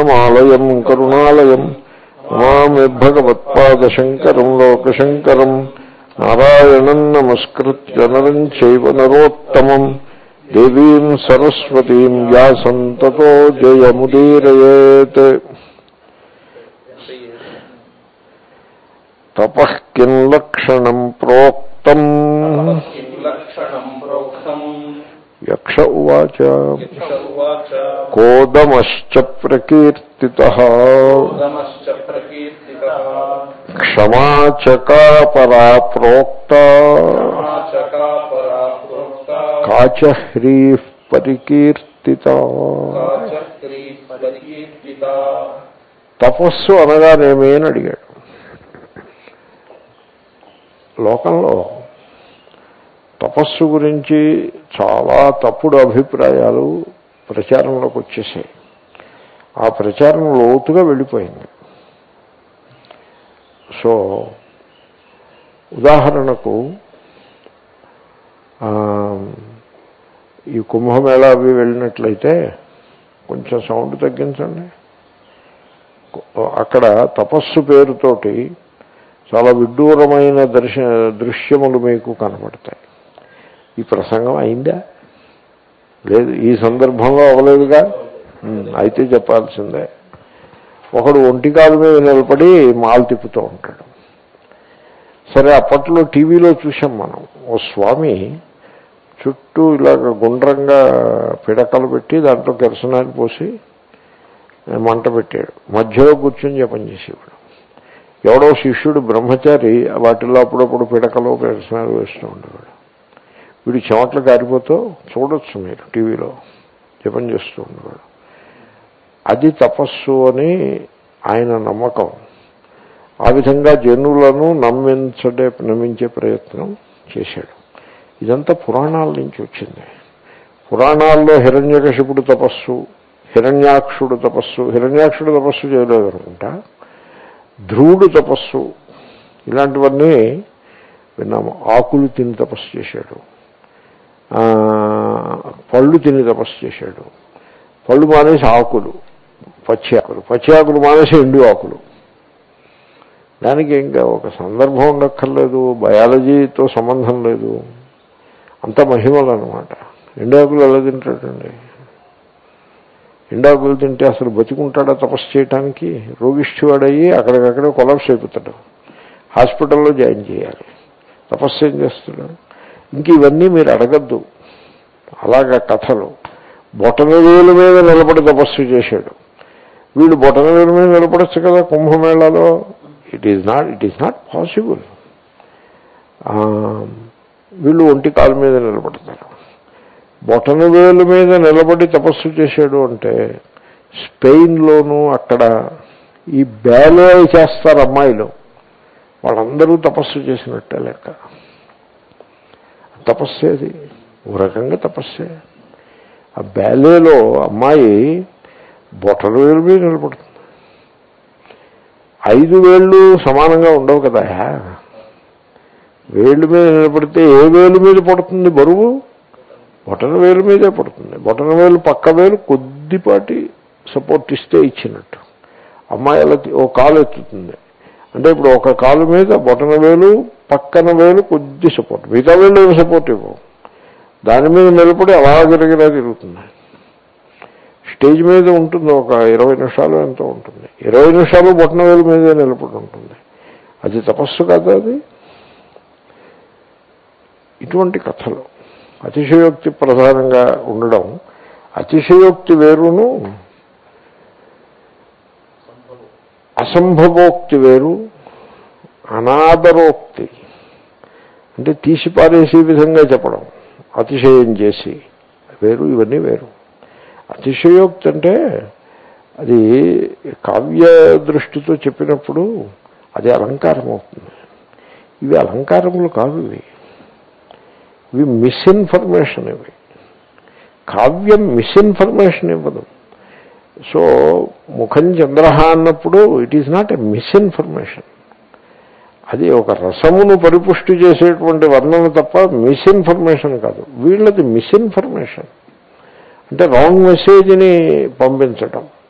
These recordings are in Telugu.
జ్ఞానానమాలయం కరుణాలయం నమామి భగవత్పాదశంకరం లోకశంకరం నారాయణం నమస్కృత్య నరం చైవ నరోత్తమం దేవీం సరస్వతీం వ్యాసం తతో జయముదీరయేత్ తపః కిం లక్షణం ప్రోక్తం లక్షణం ప్రోక్తం యక్ష ఉవాచ యక్ష ఉవాచ కోదమశ్చ ప్రకీర్తిత గమశ్చ ప్రకీర్తిత క్షమా చ కా పరా ప్రోక్త చకా పరా ప్రోక్త కాచ హ్రీ పరికీర్తిత కాచక్రీ పరికీర్తిత తపస్సు అనగానేమి అని అడిగాడు లోకంలో తపస్సు గురించి చాలా తప్పుడు అభిప్రాయాలు ప్రచారంలోకి వచ్చేసాయి ఆ ప్రచారం లోతుగా వెళ్ళిపోయింది సో ఉదాహరణకు ఆ, ఈ కుంభమేళా అవి వెళ్ళినట్లయితే కొంచెం సౌండ్ తగ్గించండి అక్కడ తపస్సు పేరుతోటి చాలా విడ్డూరమైన దర్శ దృశ్యములు మీకు కనపడతాయి ఈ ప్రసంగం అయిందా లేదు ఈ సందర్భంలో అవ్వలేదుగా ఉమ్, అయితే చెప్పాల్సిందే ఒకడు ఒంటికాలు మీద నిలబడి మాలు తిప్పుతూ ఉంటాడు సరే అప్పట్లో టీవీలో చూసాం మనం ఓ స్వామి చుట్టూ ఇలాగ గుండ్రంగా పిడకలు పెట్టి దాంట్లో కిరసనాన్ని పోసి మంట పెట్టాడు మధ్యలో కూర్చొని జపం చేసేవాడు ఎవడో శిష్యుడు బ్రహ్మచారి వాటిల్లో అప్పుడప్పుడు పిడకలు కిరసనాలు వేస్తూ ఉండేవాడు వీడు చెమట్లు కారిపోతూ చూడొచ్చు మీరు టీవీలో జపం చేస్తూ ఉండేవాడు అది తపస్సు అని ఆయన నమ్మకం ఆ విధంగా జనులను నమ్మించడే నమ్మించే ప్రయత్నం చేశాడు ఇదంతా పురాణాల నుంచి వచ్చింది పురాణాల్లో హిరణ్యకశిపుడు తపస్సు హిరణ్యాక్షుడు తపస్సు హిరణ్యాక్షుడు తపస్సు చేయలేదు అనుకుంటా ధ్రువుడు తపస్సు ఇలాంటివన్నీ విన్నాము ఆకులు తిని తపస్సు చేశాడు ఆ, పళ్ళు తిని తపస్సు చేశాడు పళ్ళు మానేసి ఆకులు పచ్చి ఆకులు పచ్చి ఆకులు మానేసి ఎండు ఆకులు దానికి ఇంకా ఒక సందర్భం ఉండక్కర్లేదు బయాలజీతో సంబంధం లేదు అంత మహిమలు అనమాట ఎండాకులు ఎలా తింటాడండి ఎండాకులు తింటే అసలు బతికుంటాడా తపస్సు చేయడానికి రోగిష్ఠివాడయ్యి అక్కడికక్కడే కొలాప్స్ అయిపోతాడు హాస్పిటల్లో జాయిన్ చేయాలి తపస్సు ఏం చేస్తాడు ఇంక ఇవన్నీ మీరు అడగద్దు అలాగా కథలు బొటనవేలు మీద నిలబడి తపస్సు చేశాడు వీడు బొటనవేలు మీద నిలబడచ్చు కదా కుంభమేళాలో it is not it is not possible వీళ్ళు ఒంటి కాలు మీద నిలబడతారు బొటనవేలు మీద నిలబడి తపస్సు చేశాడు అంటే స్పెయిన్లోనూ అక్కడ ఈ బ్యాలే చేస్తారు అమ్మాయిలు వాళ్ళందరూ తపస్సు చేసినట్టే లెక్క తపస్సే అది ఓ రకంగా తపస్సే ఆ బ్యాలేలో అమ్మాయి బొటన వేలు మీద నిలబడుతుంది ఐదు వేళ్ళు సమానంగా ఉండవు కదా వేళ్ళు మీద నిలబడితే ఏ వేలు మీద పడుతుంది బరువు బొటన వేలు మీదే పడుతుంది బొటన వేలు పక్క వేలు కొద్దిపాటి సపోర్ట్ ఇస్తే ఇచ్చినట్టు అమ్మాయి అలా తి- ఓ కాలు ఎత్తుతుంది అంటే ఇప్పుడు ఒక కాలు మీద బొటన వేలు పక్కన వేలు కొద్ది సపోర్ట్ మిగతా వేలు ఏమి సపోర్ట్ ఇవ్వవు దాని మీద నిలబడి అలా గిరగిరా తిరుగుతుంది స్టేజ్ మీద ఉంటుంది ఒక ఇరవై నిమిషాలు ఎంతో ఉంటుంది ఇరవై నిమిషాలు బొటన వేలు మీదే నిలబడి ఉంటుంది అది తపస్సు కాదా అది ఇటువంటి కథలు అతిశయోక్తి ప్రధానంగా ఉండడం అతిశయోక్తి వేరును అసంభవోక్తి వేరు అనాదరోక్తి అంటే తీసి పారేసే విధంగా చెప్పడం అతిశయం చేసి వేరు ఇవన్నీ వేరు అతిశయోక్తి అంటే అది కావ్య దృష్టితో చెప్పినప్పుడు అది అలంకారం అవుతుంది ఇవి అలంకారములు కావు ఇవి ఇవి మిస్ఇన్ఫర్మేషన్ ఇవి కావ్యం మిస్ఇన్ఫర్మేషన్ ఇవ్వదు సో ముఖం చంద్రహ అన్నప్పుడు it is not a misinformation అది ఒక రసమును పరిపుష్టి చేసేటువంటి వర్ణన తప్ప మిస్ఇన్ఫర్మేషన్ కాదు వీళ్ళది మిస్ఇన్ఫర్మేషన్ అంటే రాంగ్ మెసేజ్ని పంపించటం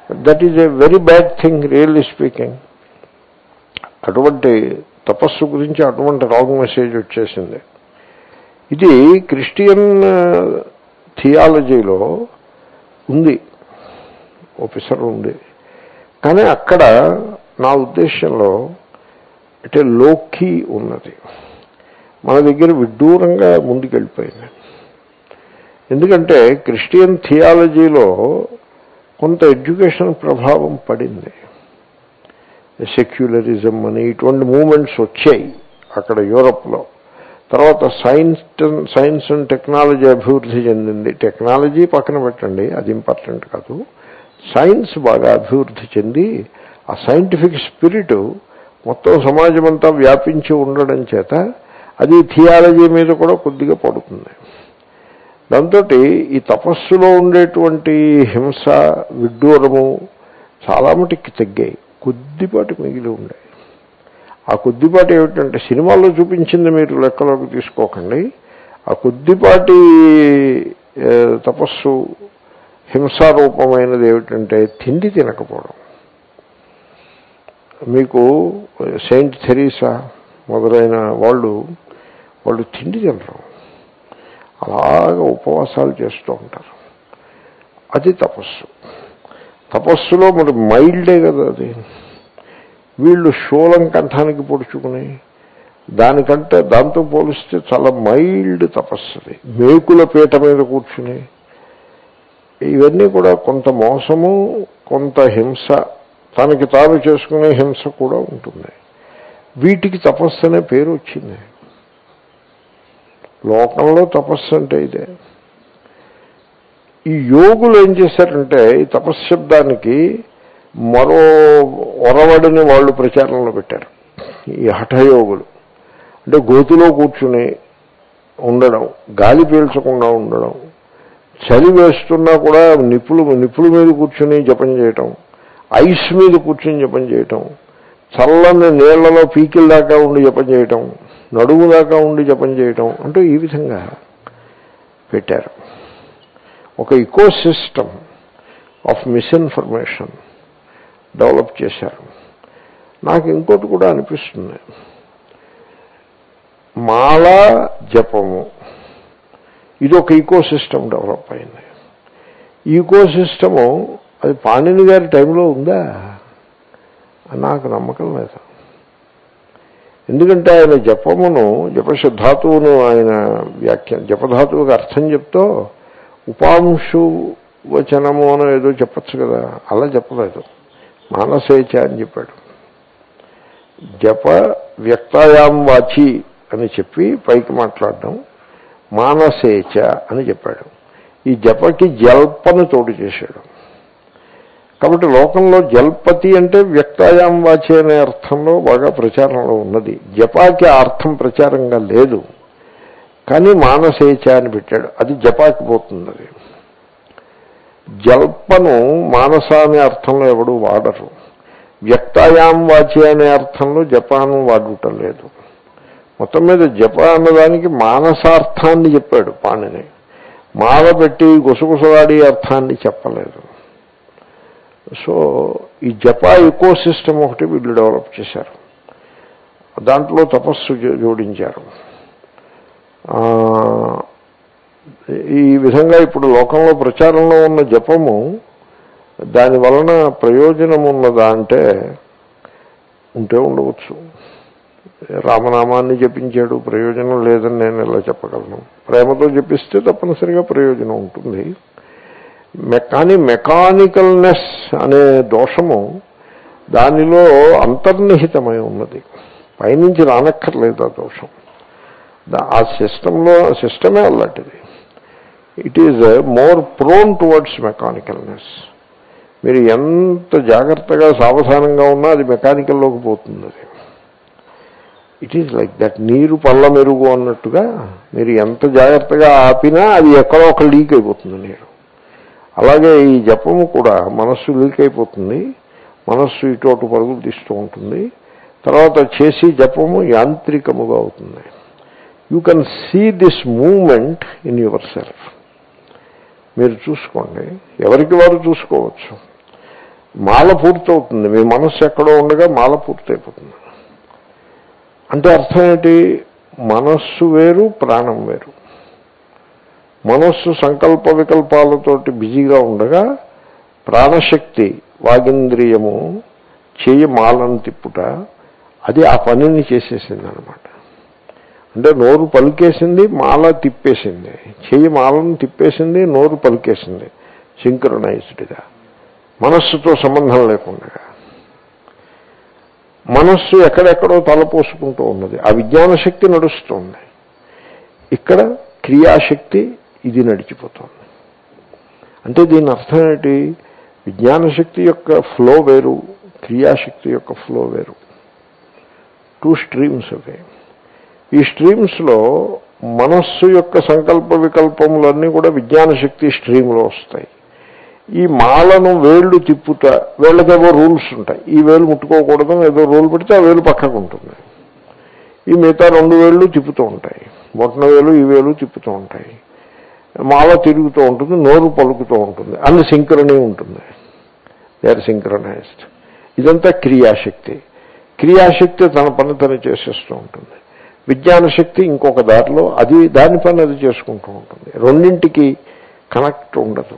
that is a very bad thing really speaking అటువంటి తపస్సు గురించి అటువంటి రాంగ్ మెసేజ్ వచ్చేసింది ఇది క్రిస్టియన్ థియాలజీలో ఉంది ఓఫీసర్ ఉంది కానీ అక్కడ నా ఉద్దేశంలో అంటే లోకి ఉన్నది మన దగ్గర విడ్డూరంగా ముందుకెళ్ళిపోయింది ఎందుకంటే క్రిస్టియన్ థియాలజీలో కొంత ఎడ్యుకేషన్ ప్రభావం పడింది సెక్యులరిజం అని ఇటువంటి మూమెంట్స్ వచ్చాయి అక్కడ యూరప్లో తర్వాత సైన్స్ సైన్స్ అండ్ టెక్నాలజీ అభివృద్ధి చెందింది టెక్నాలజీ పక్కన పెట్టండి అది ఇంపార్టెంట్ కాదు సైన్స్ బాగా అభివృద్ధి చెంది ఆ సైంటిఫిక్ స్పిరిట్ మొత్తం సమాజం అంతా వ్యాపించి ఉండడం చేత అది థియాలజీ మీద కూడా కొద్దిగా పడుతుంది దాంతో ఈ తపస్సులో ఉండేటువంటి హింస విడ్డూరము చాలా మటుకి తగ్గాయి కొద్దిపాటి మిగిలి ఉండే ఆ కొద్దిపాటి ఏమిటంటే సినిమాల్లో చూపించింది మీరు లెక్కలోకి తీసుకోకండి ఆ కొద్దిపాటి ఏ, తపస్సు హింసారూపమైనది ఏమిటంటే తిండి తినకపోవడం మీకు సెయింట్ థెరీసా మొదలైన వాళ్ళు వాళ్ళు తిండి తినరు అలాగ ఉపవాసాలు చేస్తూ ఉంటారు అది తపస్సు తపస్సులో మరి మైల్డే కదా అది వీళ్ళు శూలం కంఠానికి పొడుచుకుని దానికంటే దాంతో పోలిస్తే చాలా మైల్డ్ తపస్సు అది మేకుల పీట మీద కూర్చుని ఇవన్నీ కూడా కొంత మోసము కొంత హింస తనకి తాను చేసుకునే హింస కూడా ఉంటుంది వీటికి తపస్సు అనే పేరు వచ్చింది లోకంలో తపస్సు అంటే ఇదే ఈ యోగులు ఏం చేశారంటే ఈ తపశ్శబ్దానికి మరో ఒరవడిని వాళ్ళు ప్రచారంలో పెట్టారు ఈ హఠయోగులు అంటే గోతిలో కూర్చుని ఉండడం గాలి పీల్చకుండా ఉండడం చలి వేస్తున్నా కూడా నిప్పులు నిప్పుల మీద కూర్చుని జపం చేయటం ఐస్ మీద కూర్చుని జపం చేయటం చల్లని నీళ్లలో పీకిల దాకా ఉండి జపం చేయటం నడుము దాకా ఉండి జపం చేయటం అంటూ ఈ విధంగా పెట్టారు ఒక ecosystem of misinformation develop చేశారు నాకు ఇంకోటి కూడా అనిపిస్తుంది మాల జపము ఇది ఒక ఈకో సిస్టమ్ డెవలప్ అయింది ఈకో సిస్టము అది పాణిని గారి టైంలో ఉందా నాకు నమ్మకం లేదు ఎందుకంటే ఆయన జపమును జపశుద్ధాతువును ఆయన వ్యాఖ్య జపధాతువుకి అర్థం చెప్తూ ఉపాంశు వచనము అని ఏదో చెప్పచ్చు కదా అలా చెప్పలేదు మానసేచ అని చెప్పాడు జప వ్యక్తాయాం వాచి అని చెప్పి పైకి మాట్లాడడం మానసేచ అని చెప్పాడు ఈ జపకి జల్పను తోడు చేశాడు కాబట్టి లోకంలో జల్పతి అంటే వ్యక్తాయాం వాచి అనే అర్థంలో బాగా ప్రచారంలో ఉన్నది జపాకి ఆ అర్థం ప్రచారంగా లేదు కానీ మానసేచ అని పెట్టాడు అది జపాకి పోతుంది అది జల్పను మానస అనే అర్థంలో ఎవడు వాడరు వ్యక్తాయాం వాచి అనే అర్థంలో జపాను వాడటం లేదు మొత్తం మీద జప అన్నదానికి మానసార్థాన్ని చెప్పాడు పాణిని మాల పెట్టి గుసగుసలాడి అర్థాన్ని చెప్పలేదు సో ఈ జప ఇకో సిస్టమ్ ఒకటి వీళ్ళు డెవలప్ చేశారు దాంట్లో తపస్సు జో- జోడించారు ఆ, ఈ విధంగా ఇప్పుడు లోకంలో ప్రచారంలో ఉన్న జపము దాని వలన ప్రయోజనం ఉన్నదా అంటే ఉంటే ఉండవచ్చు రామనామాన్ని జపించాడు ప్రయోజనం లేదని నేను ఎలా చెప్పగలను ప్రేమతో జపిస్తే తప్పనిసరిగా ప్రయోజనం ఉంటుంది మె- కానీ మెకానికల్నెస్ అనే దోషము దానిలో అంతర్నిహితమై ఉన్నది పైనుంచి రానక్కర్లేదు ఆ దోషం దా- ఆ సిస్టంలో సిస్టమే అలాంటిది it is more prone towards మెకానికల్నెస్ మీరు ఎంత జాగ్రత్తగా సావధానంగా ఉన్నా అది మెకానికల్లోకి పోతుంది అది ఇట్ ఈజ్ లైక్ దట్ నీరు పళ్ళ మెరుగు అన్నట్టుగా మీరు ఎంత జాగ్రత్తగా ఆపినా అది ఎక్కడో ఒక లీక్ అయిపోతుంది నీరు అలాగే ఈ జపము కూడా మనస్సు లీక్ అయిపోతుంది మనస్సు ఇటు అటు పరుగులు తీస్తూ ఉంటుంది తర్వాత చేసి జపము యాంత్రికముగా అవుతుంది you can see this moment in yourself మీరు చూసుకోండి ఎవరికి వారు చూసుకోవచ్చు మాల పూర్తవుతుంది మీ మనస్సు ఎక్కడో ఉండగా మాల పూర్తయిపోతుంది అంటే అర్థం ఏంటి మనస్సు వేరు ప్రాణం వేరు మనస్సు సంకల్ప వికల్పాలతోటి బిజీగా ఉండగా ప్రాణశక్తి వాగింద్రియము చేయి మాలను తిప్పుట అది ఆ పనిని చేసేసింది అనమాట అంటే నోరు పలికేసింది మాల తిప్పేసింది చెయ్యి మాలను తిప్పేసింది నోరు పలికేసింది సింక్రనైజ్డ్గా మనస్సుతో సంబంధం లేకుండా మనస్సు ఎక్కడెక్కడో తలపోసుకుంటూ ఉన్నది ఆ విజ్ఞాన శక్తి నడుస్తుంది ఇక్కడ క్రియాశక్తి ఇది నడిచిపోతుంది అంటే దీని అర్థం ఏంటి విజ్ఞాన శక్తి యొక్క ఫ్లో వేరు క్రియాశక్తి యొక్క ఫ్లో వేరు టూ స్ట్రీమ్స్ అవే ఈ స్ట్రీమ్స్లో మనస్సు యొక్క సంకల్ప వికల్పములన్నీ కూడా విజ్ఞాన శక్తి స్ట్రీమ్లో వస్తాయి ఈ మాలను వేళ్ళు తిప్పుతా వేళ్ళకేవో రూల్స్ ఉంటాయి ఈ వేలు ముట్టుకోకూడదు ఏదో రూల్ పెడితే ఆ వేలు పక్కకు ఉంటుంది ఈ మిగతా రెండు వేళ్ళు తిప్పుతూ ఉంటాయి బొట్టన వేలు ఈ వేలు తిప్పుతూ ఉంటాయి మాల తిరుగుతూ ఉంటుంది నోరు పలుకుతూ ఉంటుంది అన్ని సింక్రనీ ఉంటుంది దే ఆర్ సింక్రనైజ్డ్ ఇదంతా క్రియాశక్తి క్రియాశక్తి తన పని తను చేసేస్తూ ఉంటుంది విజ్ఞాన శక్తి ఇంకొక దారిలో అది దాని పని అది చేసుకుంటూ ఉంటుంది రెండింటికి కనెక్ట్ ఉండదు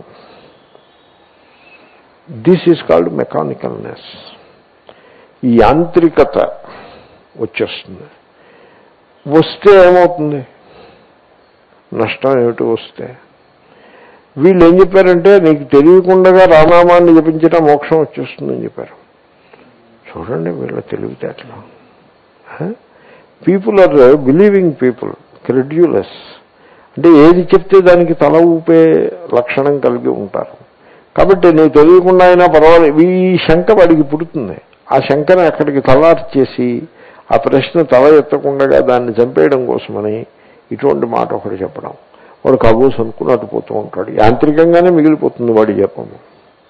దిస్ ఈజ్ కాల్డ్ మెకానికల్నెస్ ఈ యాంత్రికత వచ్చేస్తుంది వస్తే ఏమవుతుంది నష్టం ఏమిటి వస్తే వీళ్ళు ఏం చెప్పారంటే నీకు తెలియకుండా రామామాన్ని జపించడం మోక్షం వచ్చేస్తుందని చెప్పారు చూడండి వీళ్ళ తెలివితేటలు people are believing people credulous అంటే ఏది చెప్తే దానికి తల ఊపే లక్షణం కలిగి ఉంటారు కాబట్టి నీవు తెలియకుండా అయినా పర్వాలేదు ఈ శంక వాడికి పుడుతుంది ఆ శంకను అక్కడికి తలార్చేసి ఆ ప్రశ్న తల ఎత్తకుండా దాన్ని చంపేయడం కోసమని ఇటువంటి మాట ఒకటి చెప్పడం వాడు కబూస్ అనుకుని అటుపోతూ ఉంటాడు యాంత్రికంగానే మిగిలిపోతుంది వాడి జపము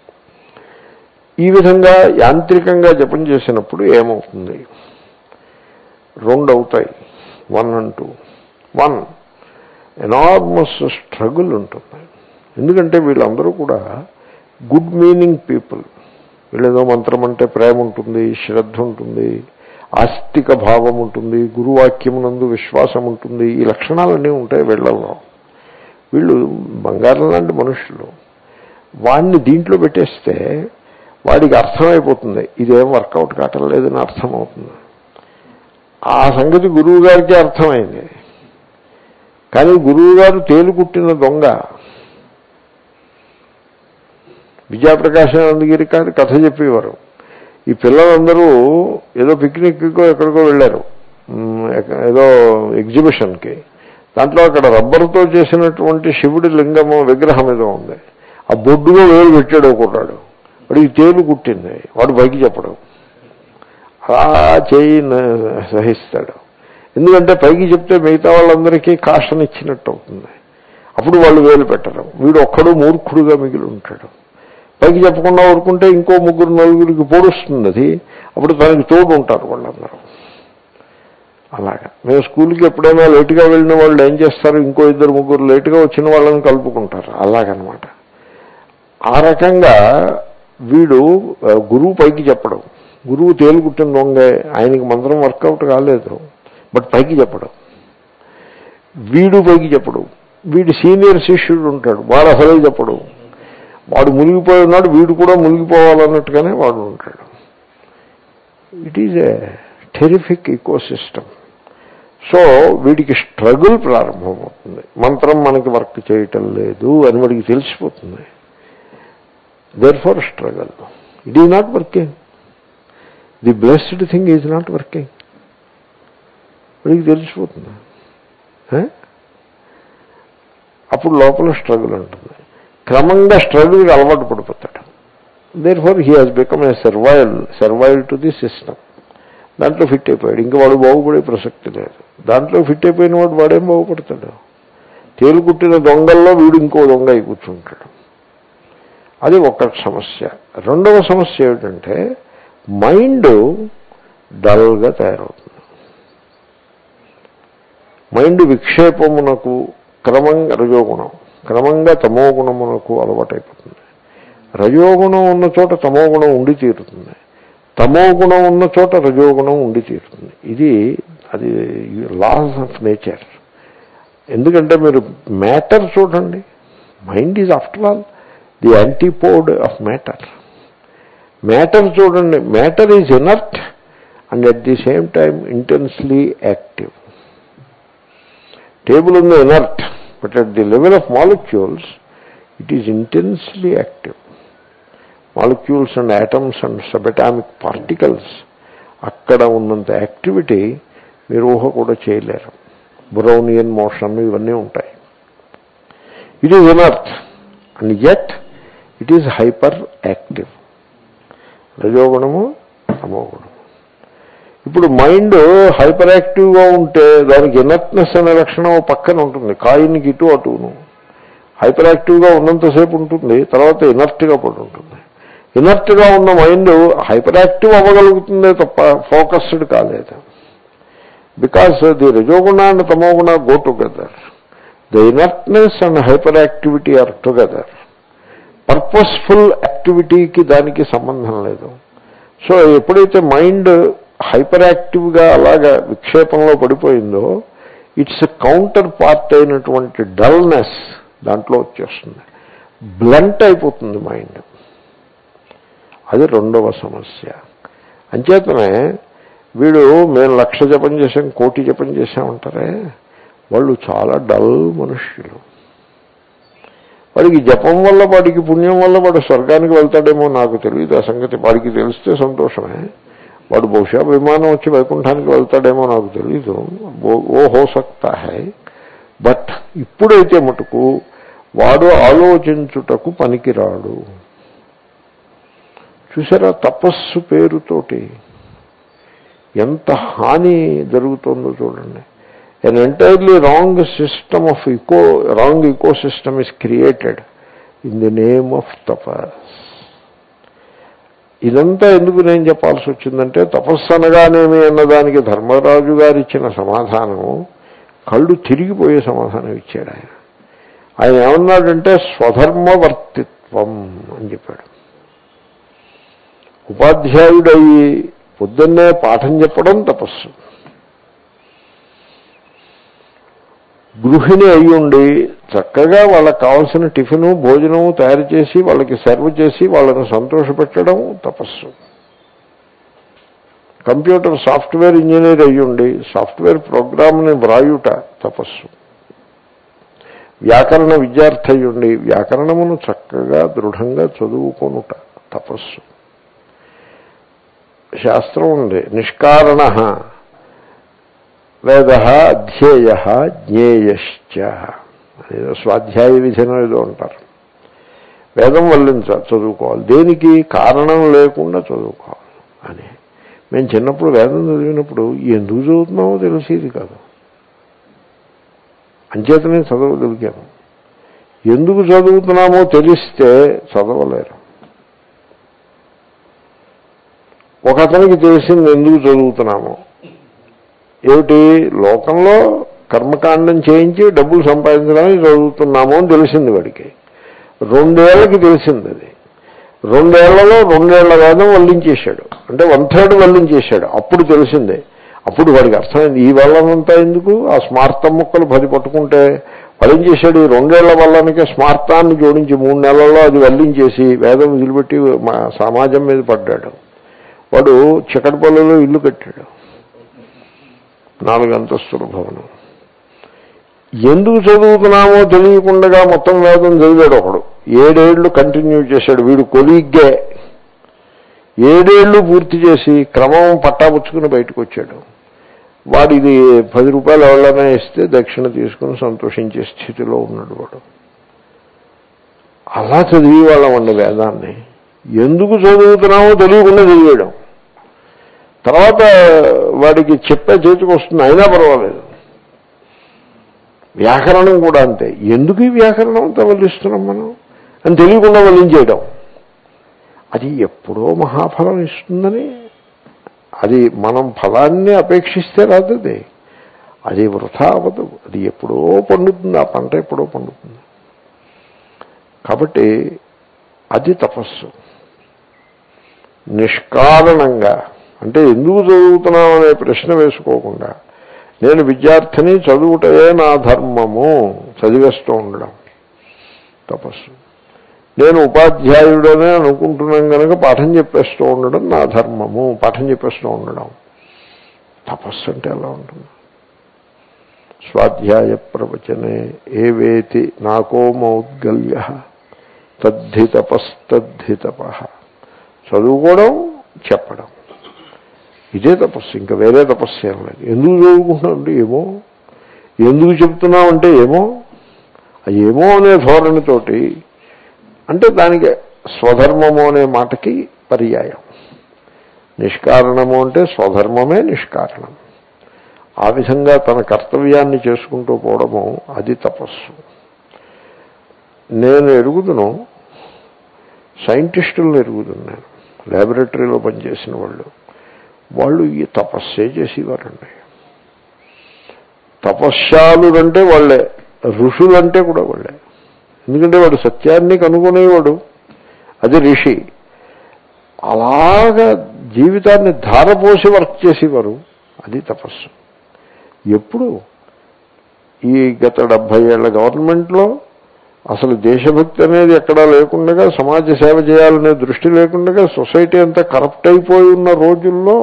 ఈ విధంగా యాంత్రికంగా జపం చేసినప్పుడు ఏమవుతుంది రెండు అవుతాయి one and two one enormous struggle ఉంటుంది ఎందుకంటే వీళ్ళందరూ కూడా గుడ్ మీనింగ్ పీపుల్ వీళ్ళేదో మంత్రం అంటే ప్రేమ ఉంటుంది శ్రద్ధ ఉంటుంది ఆస్తిక భావం ఉంటుంది గురువాక్యమునందు విశ్వాసం ఉంటుంది ఈ లక్షణాలన్నీ ఉంటాయి వీళ్ళల్లో వీళ్ళు బంగారం లాంటి మనుషులు వాడిని దీంట్లో పెట్టేస్తే వాడికి అర్థమైపోతుంది ఇదేం వర్కౌట్ కావటం లేదని అర్థమవుతుంది ఆ సంగతి గురువు గారికి అర్థమైంది కానీ గురువు గారు తేలుకుట్టిన దొంగ విజయప్రకాశానందగిరి గారి కథ చెప్పేవారు ఈ పిల్లలందరూ ఏదో పిక్నిక్కో ఎక్కడికో వెళ్ళారు ఏదో ఎగ్జిబిషన్కి దాంట్లో అక్కడ రబ్బర్తో చేసినటువంటి శివుడి లింగము విగ్రహం ఏదో ఉంది ఆ బొడ్డుగా వేలు పెట్టాడు ఒకటాడు వాడికి తేలు కుట్టింది వాడు పైకి చెప్పడం అలా చేయి సహిస్తాడు ఎందుకంటే పైకి చెప్తే మిగతా వాళ్ళందరికీ కాషన్ ఇచ్చినట్టు అవుతుంది అప్పుడు వాళ్ళు వేలు పెట్టరు వీడు ఒక్కడు మూర్ఖుడుగా మిగిలి ఉంటాడు పైకి చెప్పకుండా ఊరుకుంటే ఇంకో ముగ్గురు నలుగురికి పొడుస్తుంది అది అప్పుడు తనకి తోడు ఉంటారు వాళ్ళందరూ అలాగా మేము స్కూల్కి ఎప్పుడైనా లేటుగా వెళ్ళిన వాళ్ళు ఏం చేస్తారు ఇంకో ఇద్దరు ముగ్గురు లేటుగా వచ్చిన వాళ్ళని కలుపుకుంటారు అలాగనమాట ఆ రకంగా వీడు గురువు పైకి చెప్పడం గురువు తేలుకుట్టిన దొంగే ఆయనకి మంత్రం వర్కౌట్ కాలేదు బట్ పైకి చెప్పడం వీడు పైకి చెప్పడు వీడి సీనియర్ శిష్యుడు ఉంటాడు వాడు అసలే చెప్పడు వాడు మునిగిపోయి ఉన్నాడు వీడు కూడా మునిగిపోవాలన్నట్టుగానే వాడు ఉంటాడు it is a terrific ecosystem so వీడికి స్ట్రగుల్ ప్రారంభమవుతుంది మంత్రం మనకి వర్క్ చేయటం లేదు అని వాడికి తెలిసిపోతుంది therefore struggle it is not working the blessed thing is not working వాడికి తెలిసిపోతుంది అప్పుడు లోపల స్ట్రగుల్ ఉంటుంది క్రమంగా స్ట్రగుల్కి అలవాటు పడిపోతాడు therefore he has become a survival survive to the system దాంట్లో ఫిట్ అయిపోయాడు ఇంకా వాడు బాగుపడే ప్రసక్తి లేదు దాంట్లో ఫిట్ అయిపోయిన వాడు వాడేం బాగుపడతాడు తేలుకుట్టిన దొంగల్లో వీడు ఇంకో దొంగ అయి కూర్చుంటాడు అది ఒక సమస్య రెండవ సమస్య ఏమిటంటే మైండ్ డల్గా తయారవుతుంది మైండ్ విక్షేపమునకు క్రమంగా రజోగుణం క్రమంగా తమో గుణమునకు అలవాటైపోతుంది రజోగుణం ఉన్న చోట తమోగుణం ఉండి తీరుతుంది తమో గుణం ఉన్న చోట రజోగుణం ఉండి తీరుతుంది ఇది అది లాస్ ఆఫ్ నేచర్ ఎందుకంటే మీరు మ్యాటర్ చూడండి mind is after all the antipode of matter matter చూడండి matter is inert and at the same time intensely active table ఉంది inert but at the level of molecules it is intensely active molecules and atoms and subatomic particles అక్కడ ఉన్నంత యాక్టివిటీ మీరు ఊహ కూడా చేయలేరు బ్రౌనియన్ మోషన్ ఇవన్నీ ఉంటాయి it is inert and yet it is hyper active రజోగుణము తమోగుణము ఇప్పుడు మైండ్ హైపర్ యాక్టివ్గా ఉంటే దానికి ఇనర్ట్నెస్ అనే లక్షణం ఓ పక్కన ఉంటుంది కాయిన్కి ఇటు అటును హైపర్ యాక్టివ్గా ఉన్నంతసేపు ఉంటుంది తర్వాత ఇనర్ట్గా పడి ఉంటుంది ఇనర్ట్గా ఉన్న మైండ్ హైపర్ యాక్టివ్ అవ్వగలుగుతుందే తప్ప ఫోకస్డ్ కాలేదు because the rajoguna and tamoguna go together the inertness and hyper activity are together purposeful యాక్టివిటీకి దానికి సంబంధం లేదు సో ఎప్పుడైతే మైండ్ హైపర్ యాక్టివ్గా అలాగా విక్షేపంలో పడిపోయిందో ఇట్స్ కౌంటర్ పార్ట్ అయినటువంటి డల్నెస్ దాంట్లో వచ్చేస్తుంది బ్లంట్ అయిపోతుంది మైండ్ అది రెండవ సమస్య అంచేతనే వీడు మేము లక్ష జపం చేసాం కోటి జపం చేసామంటారే వాళ్ళు చాలా డల్ మనుష్యులు వాడికి జపం వల్ల వాడికి పుణ్యం వల్ల వాడు స్వర్గానికి వెళ్తాడేమో నాకు తెలియదు ఆ సంగతి వాడికి తెలిస్తే సంతోషమే వాడు బహుశా విమానం వచ్చి వైకుంఠానికి వెళ్తాడేమో నాకు తెలీదు ఓ హో సక్తా హై బట్ ఇప్పుడైతే మటుకు వాడు ఆలోచించుటకు పనికిరాడు చూసారా తపస్సు పేరుతోటి ఎంత హాని జరుగుతుందో చూడండి an entirely wrong system of eco wrong ecosystem is created in the name of tapas ఇదంతా ఎందుకు నేను చెప్పాల్సి వచ్చిందంటే తపస్సు అనగానేమి అన్నదానికి ధర్మరాజు గారు ఇచ్చిన సమాధానము కళ్ళు తిరిగిపోయే సమాధానం ఇచ్చాడు ఆయన ఆయన ఏమన్నాడంటే స్వధర్మవర్తిత్వం అని చెప్పాడు ఉపాధ్యాయుడయి పొద్దున్నే పాఠం చెప్పడం తపస్సు గృహిణి అయి ఉండి చక్కగా వాళ్ళకి కావాల్సిన టిఫిను భోజనము తయారు చేసి వాళ్ళకి సర్వ్ చేసి వాళ్ళని సంతోషపెట్టడం తపస్సు కంప్యూటర్ సాఫ్ట్వేర్ ఇంజనీర్ అయి ఉండి సాఫ్ట్వేర్ ప్రోగ్రామ్ని వ్రాయుట తపస్సు వ్యాకరణ విద్యార్థి అయి ఉండి వ్యాకరణమును చక్కగా దృఢంగా చదువుకొనుట తపస్సు శాస్త్రం ఉంది నిష్కారణ వేద అధ్యేయ జ్ఞేయశ్చ అదేదో స్వాధ్యాయ విధినో ఏదో అంటారు వేదం వల్లించ చదువుకోవాలి దేనికి కారణం లేకుండా చదువుకోవాలి అని మేము చిన్నప్పుడు వేదం చదివినప్పుడు ఎందుకు చదువుతున్నామో తెలిసేది కాదు అంచేతనే చదవగలిగాము ఎందుకు చదువుతున్నామో తెలిస్తే చదవలేరు ఒక అతనికి తెలిసింది ఎందుకు చదువుతున్నామో ఏమిటి లోకంలో కర్మకాండం చేయించి డబ్బులు సంపాదించడానికి చదువుతున్నాము అని తెలిసింది వాడికి రెండేళ్లకి తెలిసింది అది రెండేళ్లలో రెండేళ్ల వేదం వల్లించేశాడు అంటే వన్ థర్డ్ వల్లించేశాడు అప్పుడు తెలిసిందే అప్పుడు వాడికి అర్థమైంది ఈ వల్లనంతా ఎందుకు ఆ స్మార్తం ముక్కలు పది పట్టుకుంటే వల్లించేశాడు ఈ రెండేళ్ల వల్లనికే స్మార్తాన్ని జోడించి మూడు నెలల్లో అది వల్లించేసి వేదం వదిలిపెట్టి మా సమాజం మీద పడ్డాడు వాడు చికటపల్లిలో ఇల్లు కట్టాడు నాలుగు అంతస్తుల భవనం ఎందుకు చదువుతున్నామో తెలియకుండా మొత్తం వేదం చదివాడు ఒకడు ఏడేళ్లు కంటిన్యూ చేశాడు వీడు కొలీగ్గే ఏడేళ్లు పూర్తి చేసి క్రమం పట్టాపుచ్చుకుని బయటకు వచ్చాడు వాడిది పది రూపాయలు ఎవరైనా ఇస్తే దక్షిణ తీసుకుని సంతోషించే స్థితిలో ఉన్నాడు వాడు అలా చదివి వాళ్ళమండి వేదాన్ని ఎందుకు చదువుతున్నామో తెలియకుండా చదివేయడం తర్వాత వాడికి చెప్పే చేతికి వస్తుంది అయినా పర్వాలేదు వ్యాకరణం కూడా అంతే ఎందుకు ఈ వ్యాకరణం అంతా వల్లిస్తున్నాం మనం అని తెలియకుండా వల్లించేయడం అది ఎప్పుడో మహాఫలం ఇస్తుందని అది మనం ఫలాన్ని అపేక్షిస్తే రాదు అది అది వృథా అవ్వదు అది ఎప్పుడో పండుతుంది ఆ పంట ఎప్పుడో పండుతుంది కాబట్టి అది తపస్సు నిష్కారణంగా అంటే ఎందుకు చదువుతున్నాం అనే ప్రశ్న వేసుకోకుండా నేను విద్యార్థిని చదువుటయే నా ధర్మము చదివేస్తూ ఉండడం తపస్సు నేను ఉపాధ్యాయుడనే అనుకుంటున్నాం కనుక పాఠం చెప్పేస్తూ ఉండడం నా ధర్మము పాఠం చెప్పేస్తూ ఉండడం తపస్సు అంటే ఎలా ఉంటుంది స్వాధ్యాయ ప్రవచనే ఏవేతి నాకో మౌద్గల్య తద్ధి తపస్తద్ధి తప చదువుకోవడం చెప్పడం ఇదే తపస్సు ఇంకా వేరే తపస్సు ఏం లేదు ఎందుకు చదువుకుంటున్నాం ఏమో ఎందుకు చెప్తున్నామంటే ఏమో ఆ ఏమో అనే ధోరణితోటి అంటే దానికి స్వధర్మము అనే మాటకి పర్యాయం నిష్కారణము అంటే స్వధర్మమే నిష్కారణం ఆ విధంగా తన కర్తవ్యాన్ని చేసుకుంటూ పోవడము అది తపస్సు నేను ఎరుగుదును సైంటిస్టులను ఎరుగుతున్నాను ల్యాబొరేటరీలో పనిచేసిన వాళ్ళు వాళ్ళు ఈ తపస్సే చేసేవారండి తపశ్శాలుడంటే వాళ్ళే ఋషులంటే కూడా వాళ్ళే ఎందుకంటే వాడు సత్యాన్ని కనుగొనేవాడు అది ఋషి అలాగా జీవితాన్ని ధారపోసి వర్క్ చేసేవారు అది తపస్సు ఎప్పుడు ఈ గత డెబ్భై ఏళ్ల గవర్నమెంట్లో అసలు దేశభక్తి అనేది ఎక్కడా లేకుండా సమాజ సేవ చేయాలనే దృష్టి లేకుండా సొసైటీ అంతా కరప్ట్ అయిపోయి ఉన్న రోజుల్లో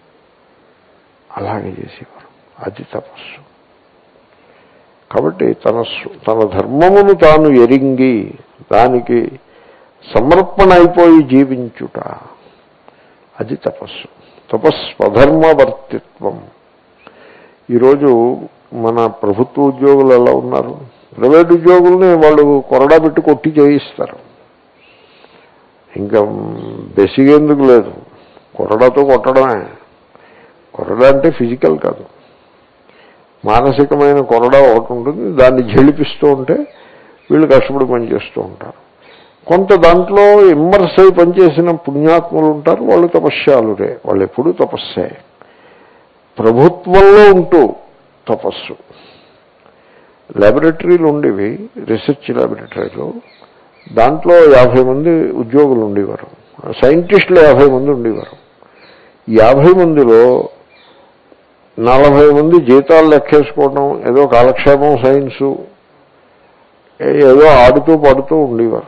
అలాగే చేసేవారు అది తపస్సు కాబట్టి తన సు- తన ధర్మమును తాను ఎరింగి దానికి సమర్పణ అయిపోయి జీవించుట అది తపస్సు తపస్వధర్మవర్తిత్వం ఈరోజు మన ప్రభుత్వ ఉద్యోగులు ఎలా ఉన్నారు ప్రైవేట్ ఉద్యోగుల్ని వాళ్ళు కొరడా పెట్టి కొట్టి చేయిస్తారు ఇంకా బెసిగేందుకు లేదు కొరడాతో కొట్టడమే కొరడా అంటే ఫిజికల్ కాదు మానసికమైన కొరడా ఒకటి ఉంటుంది దాన్ని జలిపిస్తూ ఉంటే వీళ్ళు కష్టపడి పనిచేస్తూ ఉంటారు కొంత దాంట్లో ఇమ్మర్స్ అయి పనిచేసిన పుణ్యాత్ములు ఉంటారు వాళ్ళు తపస్యాలురే వాళ్ళు ఎప్పుడూ తపస్సే ప్రభుత్వంలో ఉంటూ తపస్సు లాబొరేటరీలు ఉండేవి రీసెర్చ్ లాబొరేటరీలో దాంట్లో యాభై మంది ఉద్యోగులు ఉండేవారు సైంటిస్టులు యాభై మంది ఉండేవారు ఈ యాభై మందిలో నలభై మంది జీతాలు లెక్కేసుకోవడం ఏదో కాలక్షేపం సైన్సు ఏ- ఏదో ఆడుతూ పడుతూ ఉండేవారు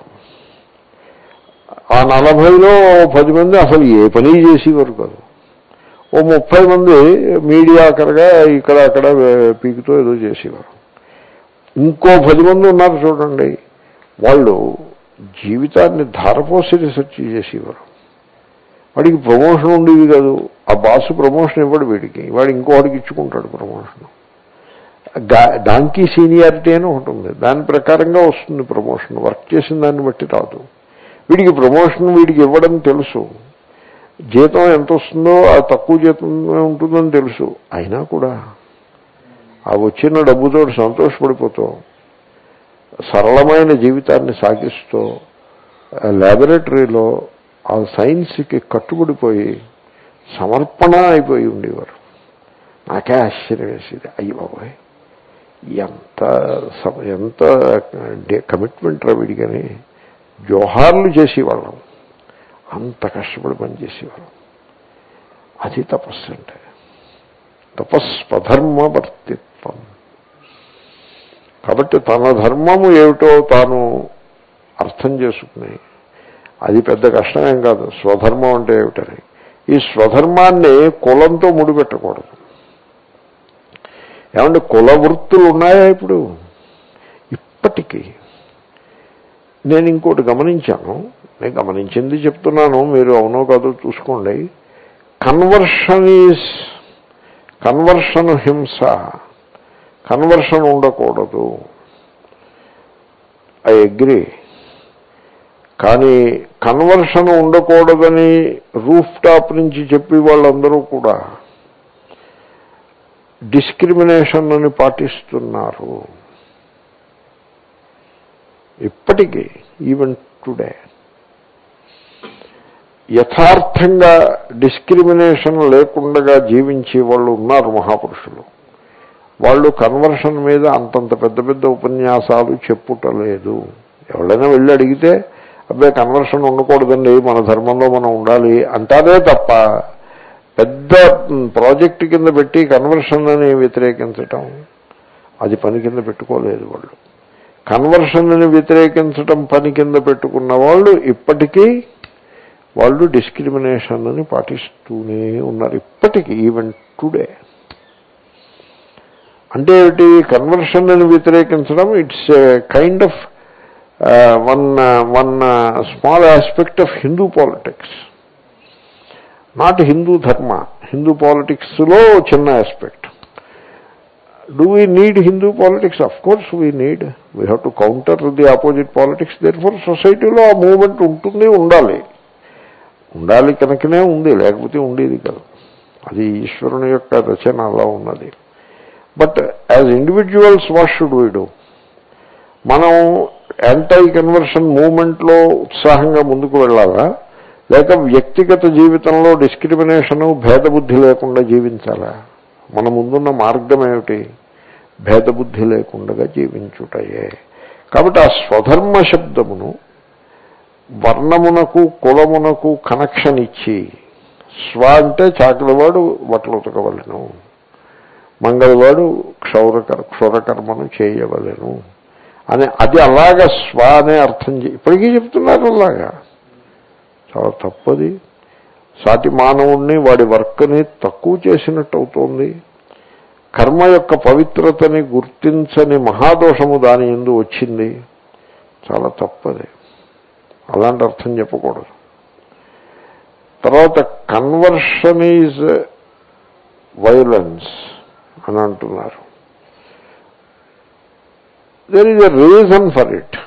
ఆ నలభైలో ఓ పది మంది అసలు ఏ పని చేసేవారు కాదు ఓ ముప్పై మంది మీడియాకరగా ఇక్కడ అక్కడ పీకుతో ఏదో చేసేవారు ఇంకో పది మంది ఉన్నారు చూడండి వాళ్ళు జీవితాన్ని ధారపోసి రీసెర్చ్ చేసేవారు వాడికి ప్రమోషన్ ఉండేది కాదు ఆ బాసు ప్రమోషన్ ఇవ్వడు వీడికి వాడు ఇంకోటికి ఇచ్చుకుంటాడు ప్రమోషన్ గా- డాంకీ సీనియారిటీ అని ఒకటి ఉంది దాని ప్రకారంగా వస్తుంది ప్రమోషన్ వర్క్ చేసిన దాన్ని బట్టి రాదు వీడికి ప్రమోషన్ వీడికి ఇవ్వడం తెలుసు జీతం ఎంత వస్తుందో ఆ తక్కువ జీతం ఉంటుందని తెలుసు అయినా కూడా ఆ వచ్చిన డబ్బుతో సంతోషపడిపోతూ సరళమైన జీవితాన్ని సాగిస్తూ ఆ ల్యాబొరేటరీలో ఆ సైన్స్కి కట్టుబడిపోయి సమర్పణ అయిపోయి ఉండేవారు నాకే ఆశ్చర్యం వేసేది అయ్యి బాబోయ్ ఎంత సమ- ఎంత కమిట్మెంట్ రా వీడికని జోహార్లు చేసేవాళ్ళం అంత కష్టపడి పనిచేసేవాళ్ళం అది తపస్సు అంటే తపస్వధర్మవర్తిత్వం కాబట్టి తన ధర్మము ఏమిటో తాను అర్థం చేసుకుని అది పెద్ద కష్టమేం కాదు స్వధర్మం అంటే ఏమిటని ఈ స్వధర్మాన్ని కులంతో ముడిపెట్టకూడదు ఏమంటే కుల వృత్తులు ఉన్నాయా ఇప్పుడు ఇప్పటికీ నేను ఇంకోటి గమనించాను నేను గమనించింది చెప్తున్నాను మీరు అవునో కాదో చూసుకోండి కన్వర్షన్ ఈజ్ కన్వర్షన్ హింస కన్వర్షన్ ఉండకూడదు ఐ అగ్రి కానీ కన్వర్షన్ ఉండకూడదని రూఫ్ టాప్ నుంచి చెప్పి వాళ్ళందరూ కూడా డిస్క్రిమినేషన్ అని పాటిస్తున్నారు ఇప్పటికీ ఈవెన్ టుడే యథార్థంగా డిస్క్రిమినేషన్ లేకుండా జీవించే వాళ్ళు ఉన్నారు మహాపురుషులు వాళ్ళు కన్వర్షన్ మీద అంతంత పెద్ద పెద్ద ఉపన్యాసాలు చెప్పుటలేదు ఎవరైనా వెళ్ళి అడిగితే అబ్బాయి కన్వర్షన్ ఉండకూడదండి మన ధర్మంలో మనం ఉండాలి అంటారే తప్ప పెద్ద ప్రాజెక్ట్ కింద పెట్టి కన్వర్షన్ అని వ్యతిరేకించటం అది పని కింద పెట్టుకోలేదు వాళ్ళు కన్వర్షన్ని వ్యతిరేకించటం పని కింద పెట్టుకున్న వాళ్ళు ఇప్పటికీ వాళ్ళు డిస్క్రిమినేషన్ అని పాటిస్తూనే ఉన్నారు ఇప్పటికీ ఈవెన్ టుడే అంటే ఏమిటి కన్వర్షన్ అని వ్యతిరేకించడం it's kind of one one small aspect of Hindu politics not Hindu dharma Hindu పాలిటిక్స్లో చిన్న aspect do we need Hindu politics of course we need we have to counter the opposite politics therefore సొసైటీలో ఆ మూమెంట్ ఉంటుంది ఉండాలి ఉండాలి కనుకనే ఉంది లేకపోతే ఉండేది కాదు అది ఈశ్వరుని యొక్క రచన అలా ఉన్నది but as individuals what should we do మనం యాంటై కన్వర్షన్ మూమెంట్లో ఉత్సాహంగా ముందుకు వెళ్ళాలా లేక వ్యక్తిగత జీవితంలో డిస్క్రిమినేషను భేదబుద్ధి లేకుండా జీవించాలా మన ముందున్న మార్గం ఏమిటి భేదబుద్ధి లేకుండా జీవించుటయే కాబట్టి ఆ స్వధర్మ శబ్దమును వర్ణమునకు కులమునకు కనెక్షన్ ఇచ్చి స్వ అంటే చాకలివాడు బట్టలు ఉతకవలను మంగళవాడు క్షౌరకర్ క్షురకర్మను చేయవలెను అని అది అలాగా స్వ అనే అర్థం చే ఇప్పటికీ చెప్తున్నారు అలాగా చాలా తప్పది సాటి మానవుణ్ణి వాడి వర్క్ని తక్కువ చేసినట్టు అవుతోంది కర్మ యొక్క పవిత్రతని గుర్తించని మహాదోషము దాని ఎందు వచ్చింది చాలా తప్పది అలాంటి అర్థం చెప్పకూడదు తర్వాత కన్వర్షన్ ఈజ్ వైలెన్స్ అని అంటున్నారు there is a reason for it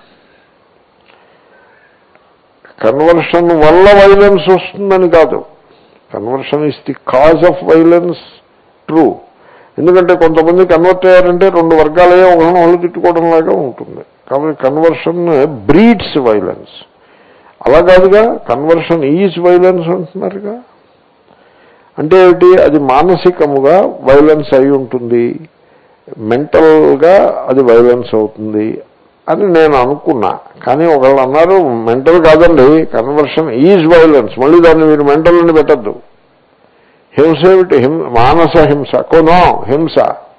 conversion వల్ల వైలెన్స్ వస్తుందని కాదు conversion is the cause of violence true ఎందుకంటే కొంతమంది కన్వర్ట్ అయ్యారంటే రెండు వర్గాలే ఒకరిని వాళ్ళు తిట్టుకోవడం లాగా ఉంటుంది కాబట్టి కన్వర్షన్ బ్రీడ్స్ వైలెన్స్ అలా కాదుగా కన్వర్షన్ ఈజ్ వైలెన్స్ అంటున్నారుగా అంటే ఏమిటి అది మానసికముగా వైలెన్స్ అయి ఉంటుంది మెంటల్గా అది వైలెన్స్ అవుతుంది అని నేను అనుకున్నా కానీ ఒకళ్ళు అన్నారు మెంటల్ కాదండి కన్వర్షన్ ఈజ్ వైలెన్స్ మళ్ళీ దాన్ని మీరు మెంటల్ అని పెట్టద్దు హింస ఏమిటి హిం మానస హింస కొనో హింస